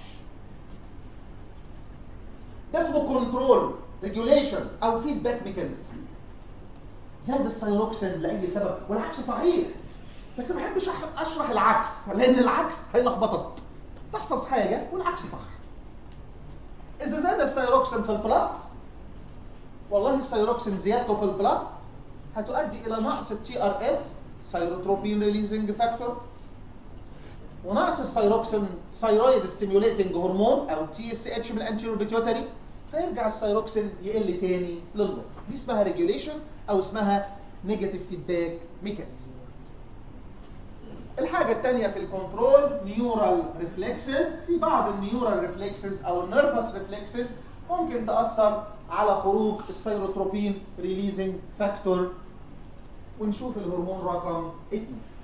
ده اسمه كنترول ريجوليشن او فيدباك ميكانيزم. زاد الثيروكسين لاي سبب والعكس صحيح بس ما بحبش أح- اشرح العكس لان العكس هيلخبطك تحفظ حاجه والعكس صح اذا زاد الثيروكسين في البلاد والله الثيروكسين زيادته في البلاد هتؤدي الى نقص التي ار اف ثيروتروبين ريليزنج فاكتور ونقص الثيروكسين ثيرويد ستيميوليتنج هرمون او تي اس اتش من الانتيرو بيتيوتري فيرجع الثيروكسين يقل تاني للنور دي اسمها ريجوليشن او اسمها نيجاتيف فيدباك ميكانيزم الحاجة التانية في الكنترول نيورال ريفلكسز في بعض النيورال ريفلكسز او النيرفس ريفلكسز ممكن تأثر على خروج السيروتروبين ريليزنج فاكتور ونشوف الهرمون رقم 2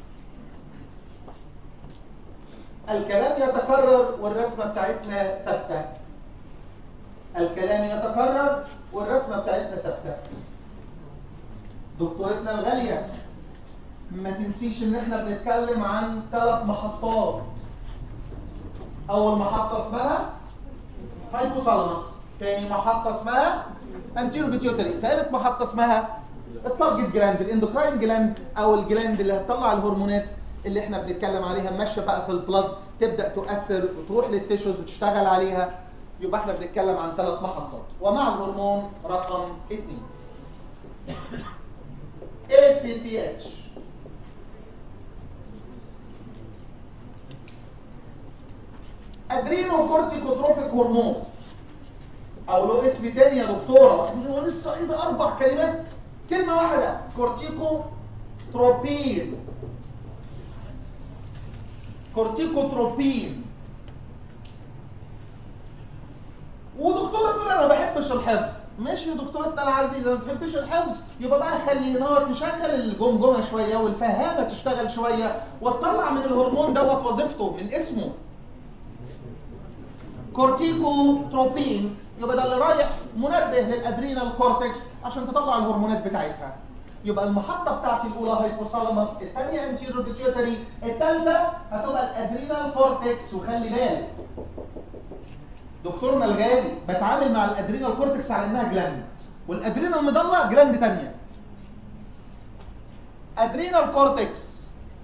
الكلام يتكرر والرسمة بتاعتنا ثابتة الكلام يتكرر والرسمة بتاعتنا ثابتة دكتورتنا الغالية ما تنسيش ان احنا بنتكلم عن ثلاث محطات اول محطة اسمها هايبوثالاموس تاني محطة اسمها انتيرو بيتيوتري ثالث محطة اسمها التارجت جلاند الاندوكراين جلاند او الجلاند اللي هتطلع الهرمونات اللي احنا بنتكلم عليها ماشيه بقى في البلد تبدا تؤثر وتروح للتيشوز وتشتغل عليها يبقى احنا بنتكلم عن ثلاث محطات ومع الهرمون رقم 2 ACTH ادرينو كورتيكوتروفيك هرمون او له اسم تاني يا دكتوره هو لسه ايه ده اربع كلمات كلمه واحده كورتيكو تروبين كورتيكوتروبين ودكتوره تقول انا ما بحبش الحفظ ماشي يا دكتورتنا العزيزه ما بتحبش الحفظ يبقى بقى خلينا نشغل الجمجمه شويه والفهامه تشتغل شويه وتطلع من الهرمون دوت وظيفته من اسمه كورتيكوتروبين يبقى ده اللي رايح منبه للادرينال كورتكس عشان تطلع الهرمونات بتاعتها يبقى المحطه بتاعتي الاولى هايبوثالاموس الثانيه انتيرو بيتيوتري الثالثه هتبقى الادرينال كورتكس وخلي بالك دكتورنا الغالي بتعامل مع الادرينال كورتكس على انها جلاند والادرينال مضله جلاند ثانيه ادرينال كورتكس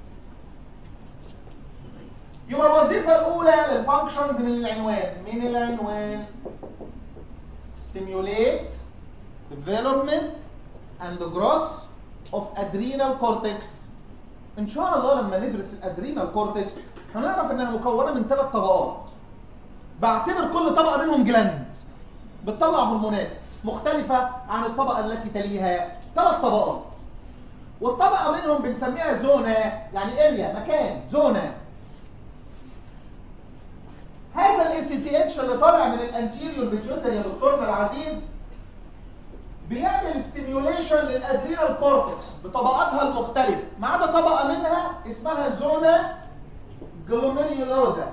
يبقى الوظيفة الأولى للفانكشنز من العنوان من العنوان stimulate development and growth of adrenal cortex إن شاء الله لما ندرس الادرينال كورتكس هنعرف إنها مكونة من ثلاث طبقات بعتبر كل طبقة منهم جلاند بتطلع هرمونات مختلفة عن الطبقة التي تليها ثلاث طبقات والطبقة منهم بنسميها زونة يعني اريا مكان زونة هذا الاي سي تي اتش اللي طالع من الانتيريور بيتيوتري يا دكتورنا العزيز بيعمل ستيميوليشن للادرينال كورتكس بطبقاتها المختلفه ما عدا طبقه منها اسمها زونا جلوميريولوزا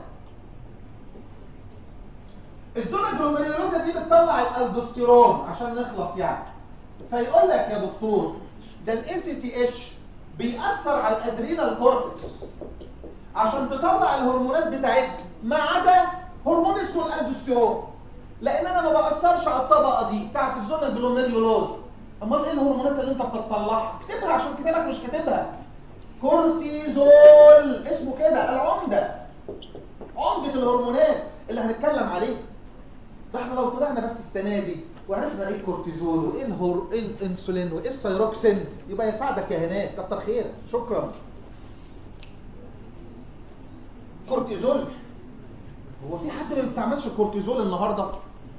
الزونا جلوميريولوزا دي بتطلع الالدوستيرون عشان نخلص يعني فيقول لك يا دكتور ده الاي سي تي اتش بيأثر على الادرينال كورتكس عشان تطلع الهرمونات بتاعتها ما عدا هرمون اسمه الالدوستيرون لان انا ما باثرش على الطبقه دي بتاعت الزونا جلوميريولوز امال ايه الهرمونات اللي انت بتطلعها اكتبها عشان كتابك مش كاتبها كورتيزول اسمه كده العمده عمده الهرمونات اللي هنتكلم عليه ده احنا لو طلعنا بس السنه دي وعرفنا ايه الكورتيزول وايه الهور ايه الانسولين وايه الثيروكسين يبقى يساعدك يا هناك كتر خيرك شكرا كورتيزول هو في حد ما بيستعملش الكورتيزول النهارده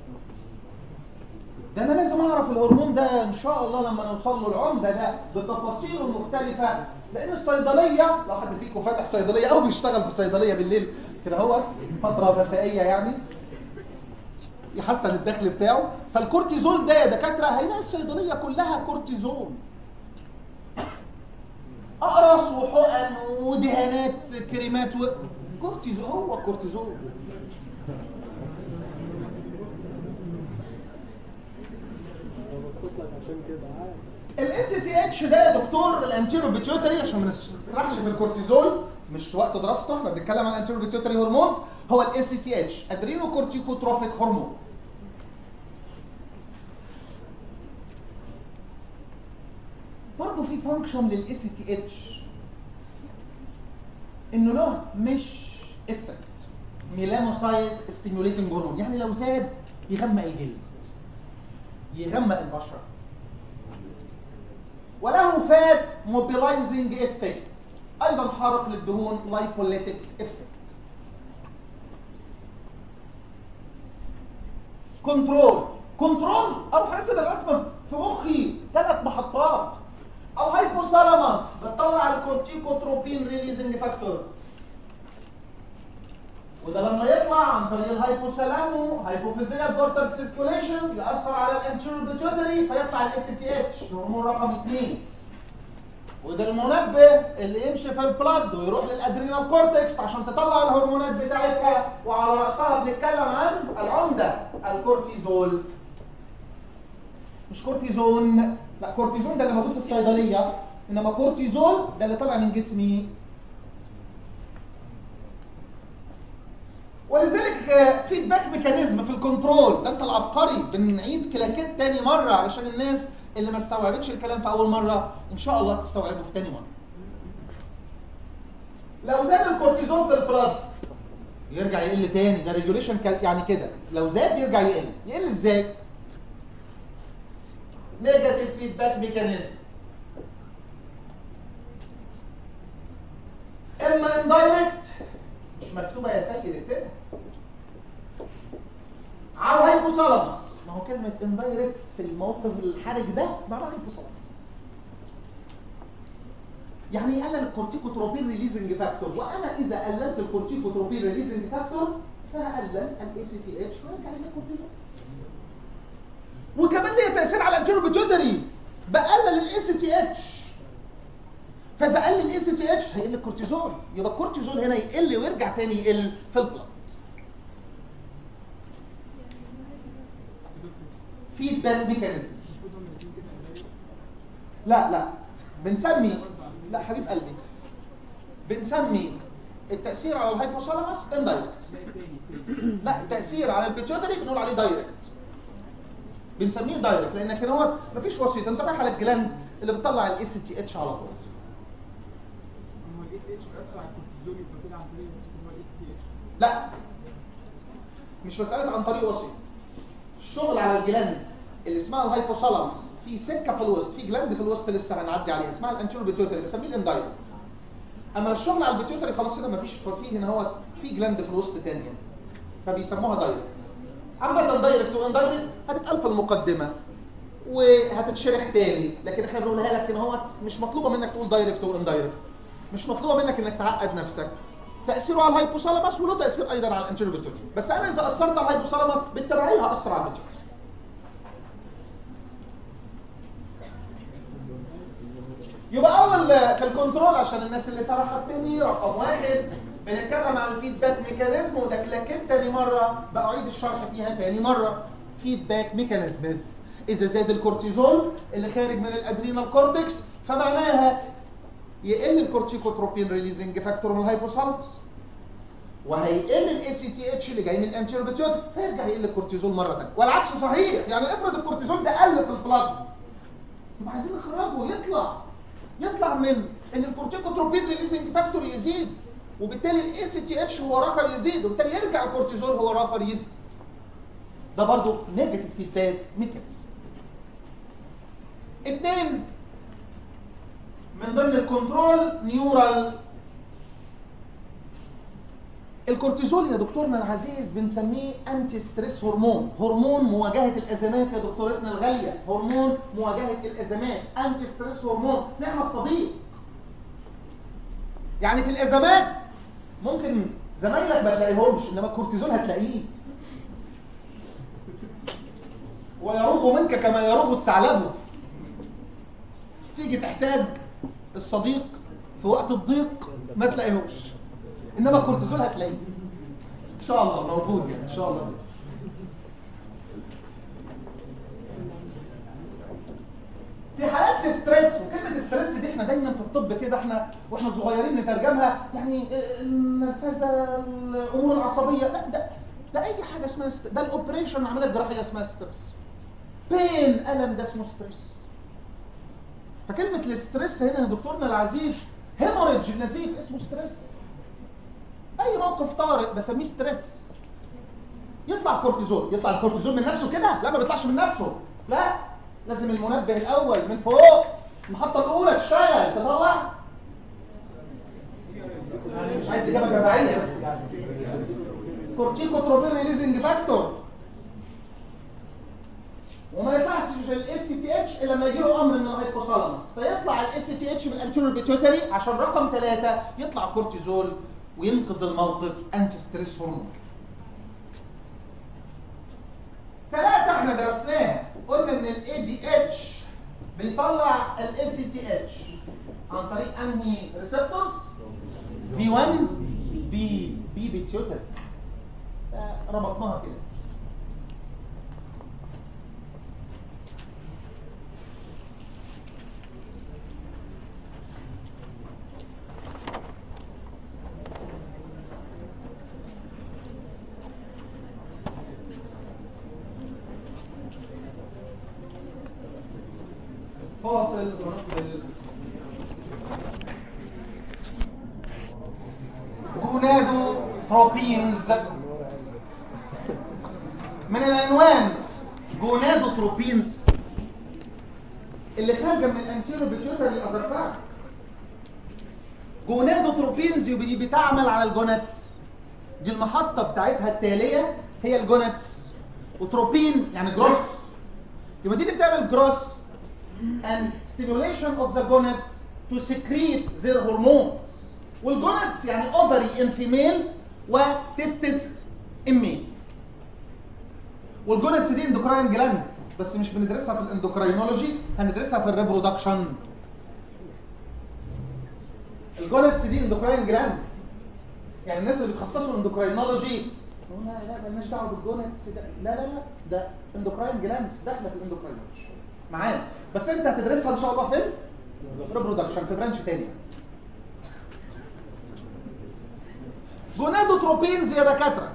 ده انا لازم اعرف الهرمون ده ان شاء الله لما نوصل له العمده ده بتفاصيله المختلفه لان الصيدليه لو حد فيكم فاتح صيدليه او بيشتغل في صيدليه بالليل كده هو فتره مسائيه يعني يحسن الدخل بتاعه فالكورتيزول ده يا دكاتره هيلاقي الصيدليه كلها كورتيزول اقرص وحقن ودهانات كريمات و... كورتيزول هو كورتيزول الاس تي اتش ده يا دكتور الانتيرو بيتيوتري عشان ما نسرحش في الكورتيزول مش وقت دراسته احنا بنتكلم عن الانتيرو بيتيوتري هرمونز هو الاس تي اتش ادرينو كورتيكوتروفيك هرمون برضه في فانكشن للاي سي تي اتش انه له مش افكت ميلانوسايت ستيموليتنج هرمون يعني لو زاد يغمق الجلد يغمق البشره وله فات موبيلايزنج افكت ايضا حرق للدهون لايبوليتيك افكت كنترول كنترول اروح ارسم الرسمه في مخي ثلاث محطات الهايبوثالاموس بتطلع الكورتيكوتروبين ريليزنج فاكتور وده لما يطلع عن طريق الهايبوثالامو هايبوفيزيال بورتال سيركوليشن ياثر على الانتيريور بيتوتري فيطلع الاس تي اتش هرمون رقم 2 وده المنبه اللي يمشي في البلاد ويروح للادرينال كورتكس عشان تطلع الهرمونات بتاعتها وعلى راسها بنتكلم عن العمده الكورتيزول مش كورتيزون لا كورتيزون ده اللي موجود في الصيدليه انما كورتيزول ده اللي طالع من جسمي ولذلك فيدباك ميكانيزم في الكنترول ده انت العبقري بنعيد كلاكيت تاني مره علشان الناس اللي ما استوعبتش الكلام في اول مره ان شاء الله تستوعبه في تاني مره لو زاد الكورتيزون في البلاد يرجع يقل تاني ده ريجوليشن يعني كده لو زاد يرجع يقل يقل ازاي نيجاتيف فيدباك ميكانيزم اما اندايركت مش مكتوبه يا سيد اكتبها على الهايبوثالاموس ما هو كلمه اندايركت في الموقف الحرج ده معناها هايبوثالاموس يعني يقلل الكورتيكوتروبين ريليزنج فاكتور وانا اذا قللت الكورتيكوتروبين ريليزنج فاكتور فهقلل الاي سي تي اتش ويرجع لي كورتيزون وكمان ليه تاثير على الانتيرو بيتيوتري بقلل الاي سي تي اتش فاذا قل الاي سي تي اتش هيقل الكورتيزول يبقى الكورتيزول هنا يقل ويرجع تاني يقل في البلد فيدباك ميكانيزم لا لا بنسمي لا حبيب قلبي بنسمي التاثير على الهايبوثالاموس اندايركت لا التاثير على البيتيوتري بنقول عليه دايركت بنسميه دايركت لان كان هو مفيش وسيط انت رايح على الجلاند اللي بتطلع الاي سي تي اتش على طول لا مش مساله عن طريق وسيط الشغل على الجلاند اللي اسمها الهايبوثالاموس في سكه في الوسط في جلاند في الوسط لسه هنعدي عليها اسمها الانتيرو بيتيوتري بسميه الاندايركت اما الشغل على البيتيوتري خلاص هنا مفيش فيه هنا هو في جلاند في الوسط تانية فبيسموها دايركت اما دايركت واندايركت هتتقال في المقدمه وهتتشرح تاني لكن احنا بنقولها لك ان هو مش مطلوبه منك تقول دايركت واندايركت مش مطلوبه منك انك تعقد نفسك تاثيره على الهايبوثالاموس وله تاثير ايضا على الانتيريور بيتيوتري بس انا اذا اثرت على الهايبوثالاموس بالتبعيه هاثر على البيتيوتري يبقى اول في الكنترول عشان الناس اللي سرحت مني رقم واحد بنتكلم عن الفيدباك ميكانيزم وده كلاكيت تاني مره بعيد الشرح فيها تاني مره فيدباك ميكانيزمز اذا زاد الكورتيزول اللي خارج من الادرينال كورتكس فمعناها يقل الكورتيكوتروبين ريليزنج فاكتور من الهايبوثالاموس وهيقل الاي سي تي اتش اللي جاي من الانتيرو بيتيوتري فيرجع يقل الكورتيزول مره ثانيه والعكس صحيح يعني افرض الكورتيزول ده قل في البلاد يبقى عايزين نخرجه يطلع يطلع من ان الكورتيكوتروبين ريليزنج فاكتور يزيد وبالتالي الاي سي تي اتش هو رافر يزيد وبالتالي يرجع الكورتيزول هو رافر يزيد ده برضو نيجاتيف فيدباك ميكانيزم اثنين من ضمن الكنترول نيورال الكورتيزول يا دكتورنا العزيز بنسميه انتي ستريس هرمون هرمون مواجهه الازمات يا دكتورتنا الغاليه هرمون مواجهه الازمات انتي ستريس هرمون نعم الصديق يعني في الازمات ممكن زمايلك ما تلاقيهمش انما الكورتيزول هتلاقيه ويروغ منك كما يروغ الثعلب تيجي تحتاج الصديق في وقت الضيق ما تلاقيهوش انما الكورتيزول هتلاقيه ان شاء الله موجود يعني ان شاء الله في حالات الاستريس وكلمه الاستريس دي احنا دايما في الطب كده احنا واحنا صغيرين نترجمها يعني النرفزه الامور العصبيه لا ده ده اي حاجه اسمها ست... ده الاوبريشن العمليه الجراحيه اسمها ستريس بين الم ده اسمه ستريس فكلمه الاستريس هنا يا دكتورنا العزيز هيموريدج النزيف اسمه ستريس اي موقف طارئ بسميه ستريس يطلع كورتيزول يطلع الكورتيزول من نفسه كده لا ما بيطلعش من نفسه لا لازم المنبه الاول من فوق المحطه الاولى تشتغل تطلع يعني مش عايز اجابه جماعيه بس يعني كورتيكوتروبين ريليزنج فاكتور وما يطلعش الاس تي اتش الا لما يجي له امر من الهايبوثالاموس فيطلع الاس تي اتش من الانتيريور بيتيوتري عشان رقم ثلاثة يطلع كورتيزول وينقذ الموقف انتي ستريس هرمون ثلاثة احنا درسناها قلنا ان الاي دي اتش بيطلع الاس تي اتش عن طريق انهي ريسبتورز بي 1 بي بي بيتيوتري ربطناها كده فاصل ونقبل جونادو تروبينز من العنوان جونادو تروبينز اللي خارجه من الانتيرو بيتيوتري ازربار جونادو تروبينز دي بتعمل على الجوناتس دي المحطه بتاعتها التاليه هي الجوناتس وتروبين يعني جروس يبقى دي اللي بتعمل جروس and stimulation of the gonads to secrete their hormones والجونادز يعني ovary in female وتستس in male والجونادز دي اندوكراين جلاندز بس مش بندرسها في الاندوكراينولوجي هندرسها في الريبرودكشن الجونادز دي اندوكراين جلاندز يعني الناس اللي بيتخصصوا اندوكراينولوجي لا لا مالناش دعوه بالجونادز ده لا لا لا ده اندوكراين جلاندز داخله في الاندوكراينولوجي معانا بس انت هتدرسها ان شاء الله في الريبرودكشن في برانش تاني جونادوتروبينز يا دكاتره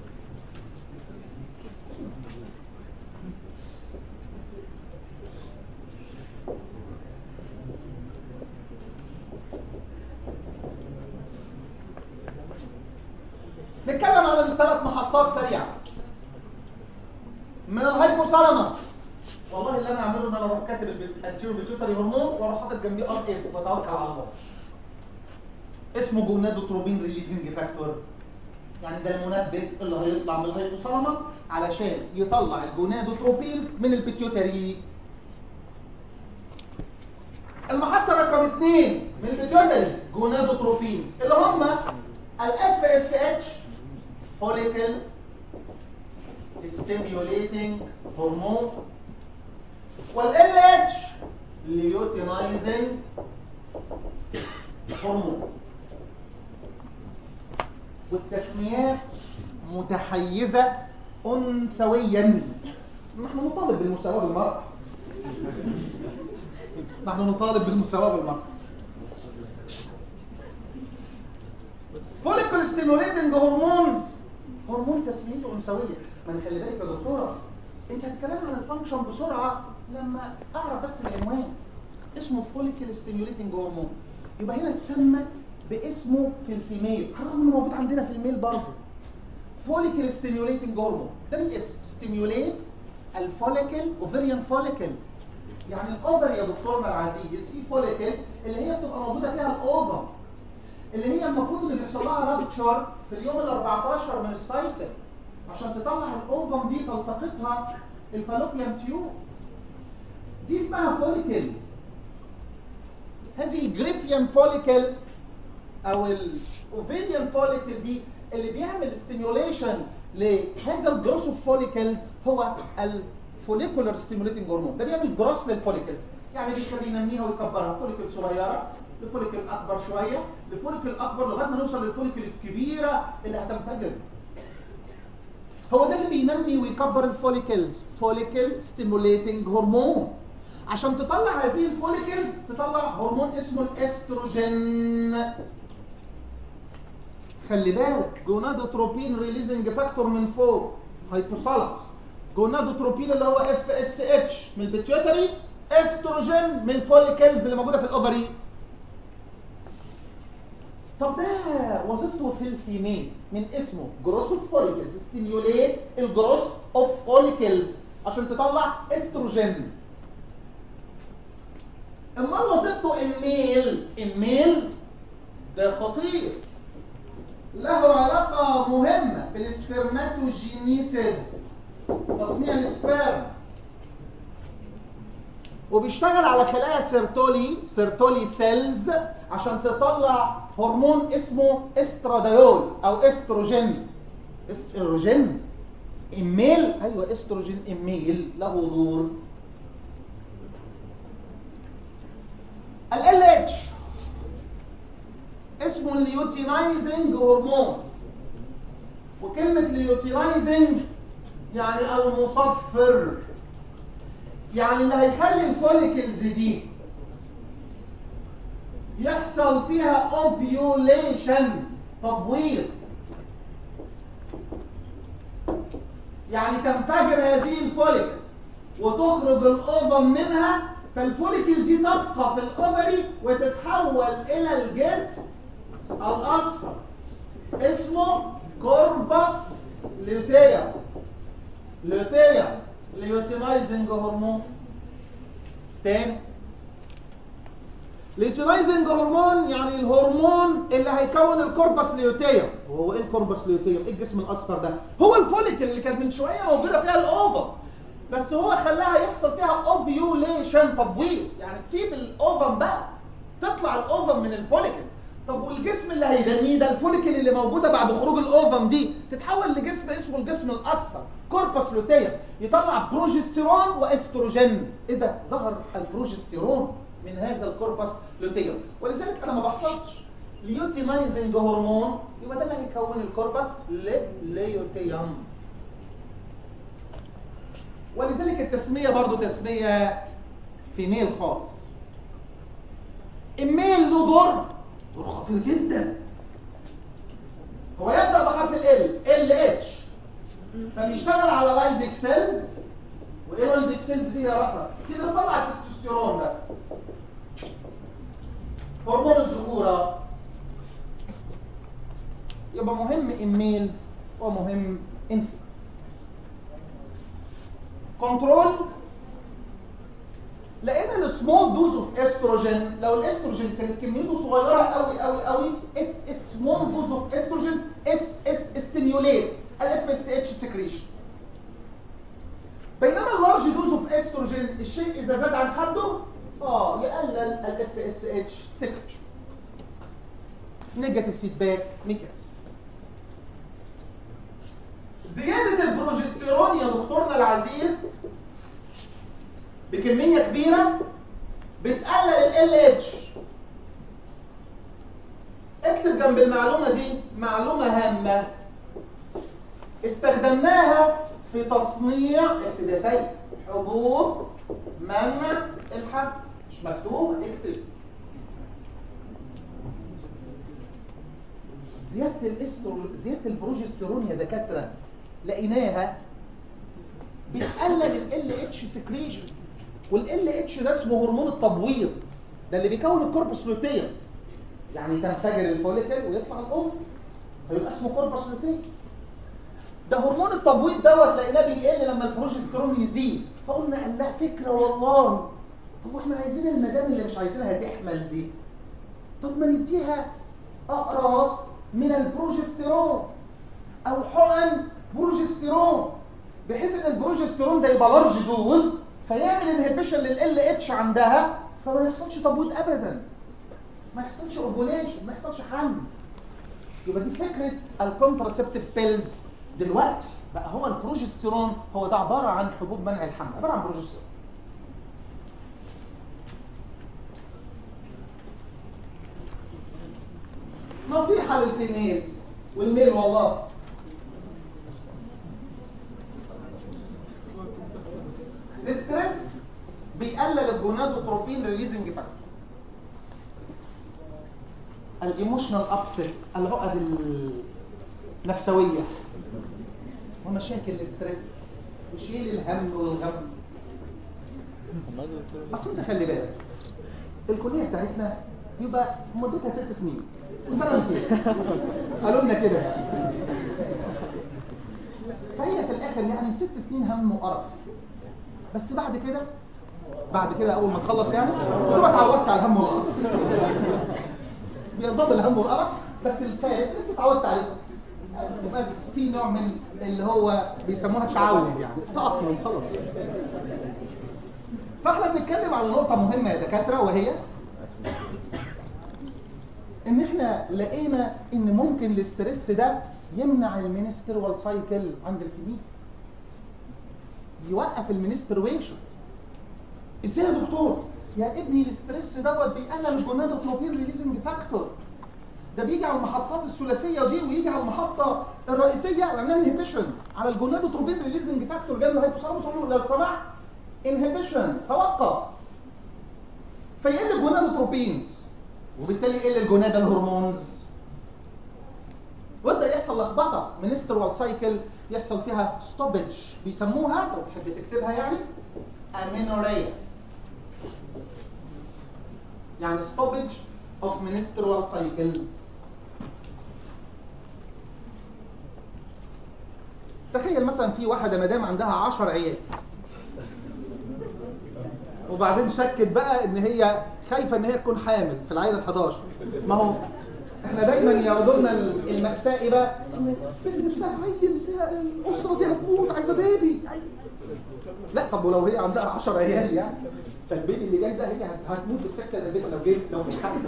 نتكلم عن الثلاث محطات سريعا من الهايبوثالاموس والله اللي انا اعمله ان انا اروح كاتب الانتيرو بيتيوتري هرمون واروح حاطط جنبيه ار اف وبتوكل على الله اسمه جونادوتروبين ريليزنج فاكتور يعني ده المنبه اللي هيطلع من الهيبوثالاموس علشان يطلع الجونادوتروبينز من البيتيوتري المحطة رقم اثنين من البيتيوتري جونادوتروبينز اللي هم الاف اس اتش فوليكل stimulating هرمون والال اتش ليوتينايزنج هرمون والتسميات متحيزة أنثويا نحن نطالب بالمساواة بالمرأة نحن نطالب بالمساواة بالمرأة فوليكول ستيموليتنج هرمون هرمون تسميته أنثوية ما خلي بالك يا دكتورة انت هتتكلمي عن الفانكشن بسرعة لما اعرف بس العنوان اسمه فوليكل ستيموليتنج هرمون يبقى هنا اتسمى باسمه في الفيميل على الرغم انه موجود عندنا في الميل برضه فوليكل ستيموليتنج هرمون ده من الاسم ستيموليت الفوليكل اوفريان فوليكل يعني الاوفر يا دكتورنا العزيز في فوليكل اللي هي بتبقى موجوده فيها الاوفر اللي هي المفروض اللي بيحصل لها رابتشر في اليوم ال 14 من السايكل عشان تطلع الاوفم دي تلتقطها الفالوبيان تيوب دي اسمها فوليكل هذه الجريفيان فوليكل او الاوفيليان فوليكل دي اللي بيعمل ستيميوليشن لهذا الجروس اوف فوليكلز هو الفوليكولر ستيموليتنج هرمون ده بيعمل جروس للفوليكلز يعني بينميها ويكبرها فوليكل صغيره لفوليكل اكبر شويه لفوليكل اكبر لغايه ما نوصل للفوليكل الكبيره اللي هتنفجر هو ده اللي بينمي ويكبر الفوليكلز فوليكل ستيموليتنج هرمون عشان تطلع هذه الفوليكلز تطلع هرمون اسمه الاستروجين خلي بالك جونادوتروبين ريليزنج فاكتور من فوق هيبوثالاموس جونادوتروبين اللي هو اف اس اتش من البيتيوتري استروجين من الفوليكلز اللي موجوده في الاوفري طب ده وظيفته في الفيميل من اسمه جروس اوف فوليكلز ستيميوليت الجروس اوف فوليكلز عشان تطلع استروجين امال وظيفته الميل الميل ده خطير له علاقة مهمة بالسبرماتوجينيسيس تصنيع السبرم وبيشتغل على خلايا سيرتولي سيرتولي سيلز عشان تطلع هرمون اسمه استراديول او استروجين استروجين الميل ايوه استروجين الميل له دور ال اتش اسمه اليوتينايزنج هرمون وكلمة اليوتينايزنج يعني المصفر يعني اللي هيخلي الفوليكلز دي يحصل فيها اوفيوليشن تبويض يعني تنفجر هذه الفوليكل وتخرج الاوفم منها فالفوليكل دي تبقى في الاوفري وتتحول الى الجسم الاصفر اسمه كوربس لوتيوم لوتيوم ليوتينايزنج هرمون تاني ليوتينايزنج هرمون يعني الهرمون اللي هيكون الكوربس ليوتيوم وهو ايه الكوربس ليوتيوم ايه الجسم الاصفر ده هو الفوليكل اللي كانت من شويه موجوده فيها الاوفر بس هو خلاها يحصل فيها اوفيوليشن تبويض يعني تسيب الاوفم بقى تطلع الاوفم من الفوليكل طب والجسم اللي هيدنيه ده الفوليكل اللي موجوده بعد خروج الاوفم دي تتحول لجسم اسمه الجسم الاصفر كوربس لوتيوم يطلع بروجستيرون واستروجين ايه ده ظهر البروجستيرون من هذا الكوربس لوتيوم ولذلك انا ما بحفظش ليوتينايزنج هرمون يبقى ده اللي هيكون الكوربس ليوتيوم ولذلك التسميه برضو تسميه فيميل خالص الميل له دور دور خطير جدا هو يبدا بحرف ال ال اتش فبيشتغل على لايدك سيلز وايه لايدك سيلز دي يا رحمه كده بتطلع التستوستيرون بس هرمون الذكوره يبقى مهم الميل ومهم انفي كنترول لقينا السمول دوز اوف استروجين لو الاستروجين كانت كميته صغيره قوي قوي قوي اس سمول دوز اوف استروجين اس اس ستيميوليت الاف اس اتش سكريشن بينما اللارج دوز اوف استروجين الشيء اذا زاد عن حده اه يقلل الاف اس اتش سكريشن نيجاتيف فيدباك ميكانيزم زياده البروجستيرون يا دكتورنا العزيز بكميه كبيره بتقلل ال اتش اكتب جنب المعلومه دي معلومه هامه استخدمناها في تصنيع اكتب يا سيد حبوب منع الحمل مش مكتوب اكتب زياده الاسترو زياده البروجستيرون يا دكاتره لقيناها بتقلل ال اتش سكريشن والال اتش ده اسمه هرمون التبويض ده اللي بيكون الكوربس لوتيوم يعني تنفجر الفوليكل ويطلع الام فيبقى اسمه كوربس لوتيوم ده هرمون التبويض دوت لقيناه بيقل لما البروجسترون يزيد فقلنا قال لها فكره والله طب احنا عايزين المدام اللي مش عايزينها تحمل دي طب ما نديها اقراص من البروجسترون او حقن بروجسترون بحيث ان البروجسترون ده يبقى لارج دوز فيعمل انهبيشن لل اتش عندها فما يحصلش تبويض ابدا ما يحصلش اوفوليشن ما يحصلش حمل يبقى دي فكره الكونتراسبتيف بيلز دلوقتي بقى هو البروجستيرون هو ده عباره عن حبوب منع الحمل عباره عن بروجستيرون نصيحة للفيميل والميل والله الاسترس بيقلل الجونادوتروبين ريليزنج فاكتور الايموشنال ابسيتس العقد النفسويه ومشاكل الاسترس وشيل الهم والغم اصل انت خلي بالك الكليه بتاعتنا يبقى مدتها ست سنين وسنه امتياز قالوا لنا كده فهي في الاخر يعني ست سنين هم وقرف بس بعد كده بعد كده اول ما تخلص يعني بتبقى اتعودت على الهم والقرف بيظل الهم والقرف بس الفارق انت اتعودت عليه يبقى في نوع من اللي هو بيسموها التعود يعني تأقلم خلاص فاحنا بنتكلم على نقطة مهمة يا دكاترة وهي ان احنا لقينا ان ممكن الاسترس ده يمنع المينستروال سايكل عند الفيميل يوقف المينسترويشن ازاي يا دكتور يا ابني الاسترس دوت بيقلل الجونادوتروبين ريليزنج فاكتور ده بيجي على المحطات الثلاثيه دي ويجي على المحطه الرئيسيه ويعملها انهبيشن على الجونادوتروبين ريليزنج فاكتور جنب الهيبوثالاموس لو سمحت انهبيشن توقف فيقل الجونادوتروبينز وبالتالي يقل الجونادال هرمونز ويبدا يحصل لخبطه منسترال سايكل يحصل فيها ستوبج بيسموها لو تحب تكتبها يعني امينوريا يعني ستوبج اوف menstrual cycles تخيل مثلا في واحده مدام عندها 10 عيال وبعدين شكت بقى ان هي خايفه ان هي تكون حامل في العيله ال 11 ما هو احنا دايما يعرضوا لنا المأساة ايه بقى؟ ان الست نفسها في عيل الاسره دي هتموت عايزه بيبي لا طب ولو هي عندها 10 عيال يعني فالبيبي اللي جاي ده هي هتموت بالسكته البيت لو جه لو في حمل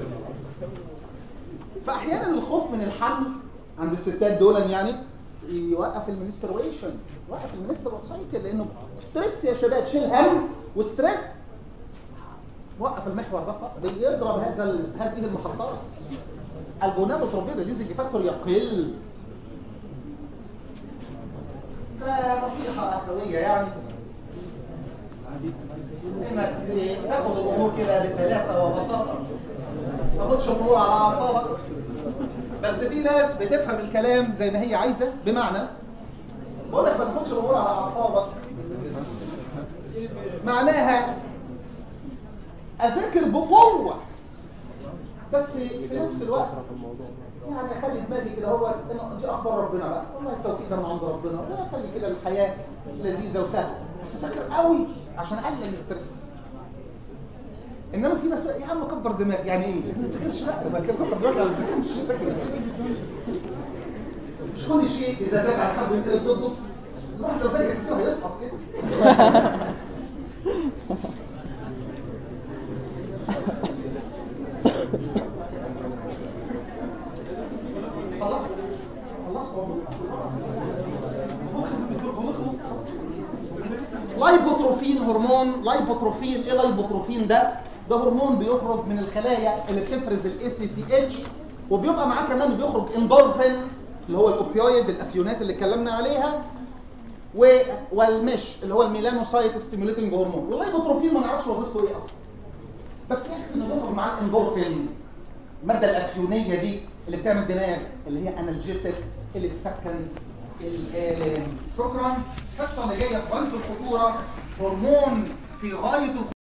فاحيانا الخوف من الحمل عند الستات دولا يعني يوقف المنسترويشن يوقف المنسترال سايكل لانه ستريس يا شباب شيل هم وستريس وقف المحور ده بيضرب هذا ال... هذه المحطات الجونادوتروبين ريليزنج فاكتور يقل فنصيحه اخويه يعني انك تاخد الامور كده بسلاسه وبساطه ما تاخدش الامور على اعصابك بس في ناس بتفهم الكلام زي ما هي عايزه بمعنى بقول لك ما تاخدش الامور على اعصابك معناها اذاكر بقوه بس في نفس الوقت يعني اخلي دماغي كده هو دي اخبار ربنا بقى والله التوفيق ده من عند ربنا ولا اخلي كده الحياه لذيذه وسهله بس اذاكر قوي عشان اقلل الاسترس انما في ناس بقى يا عم كبر دماغك يعني ايه؟ ما تذاكرش بقى ما كبر دماغك ما تذاكرش ذاكر مش كل شيء اذا زاد عن حد ينقلب ضده الواحد لو ذاكر كتير هيسقط كده خلاص خلاص لايبوتروفين هرمون لايبوتروفين ايه لايبوتروفين ده ده هرمون بيخرج من الخلايا اللي بتفرز الاي سي تي اتش وبيبقى معاه كمان بيخرج اندورفين اللي هو الاوبيويد الافيونات اللي اتكلمنا عليها و... والمش اللي هو الميلانوسايت ستيموليتنج هرمون واللايبوتروفين ما نعرفش وظيفته ايه اصلا بس يكفي انه بيخرج معاه الاندورفين الماده الافيونيه دي اللي بتعمل دماغ اللي هي انالجيسك اللي بتسكن الالم شكرا الحصه اللي جايه في غايه الخطوره هرمون في غايه الخطوره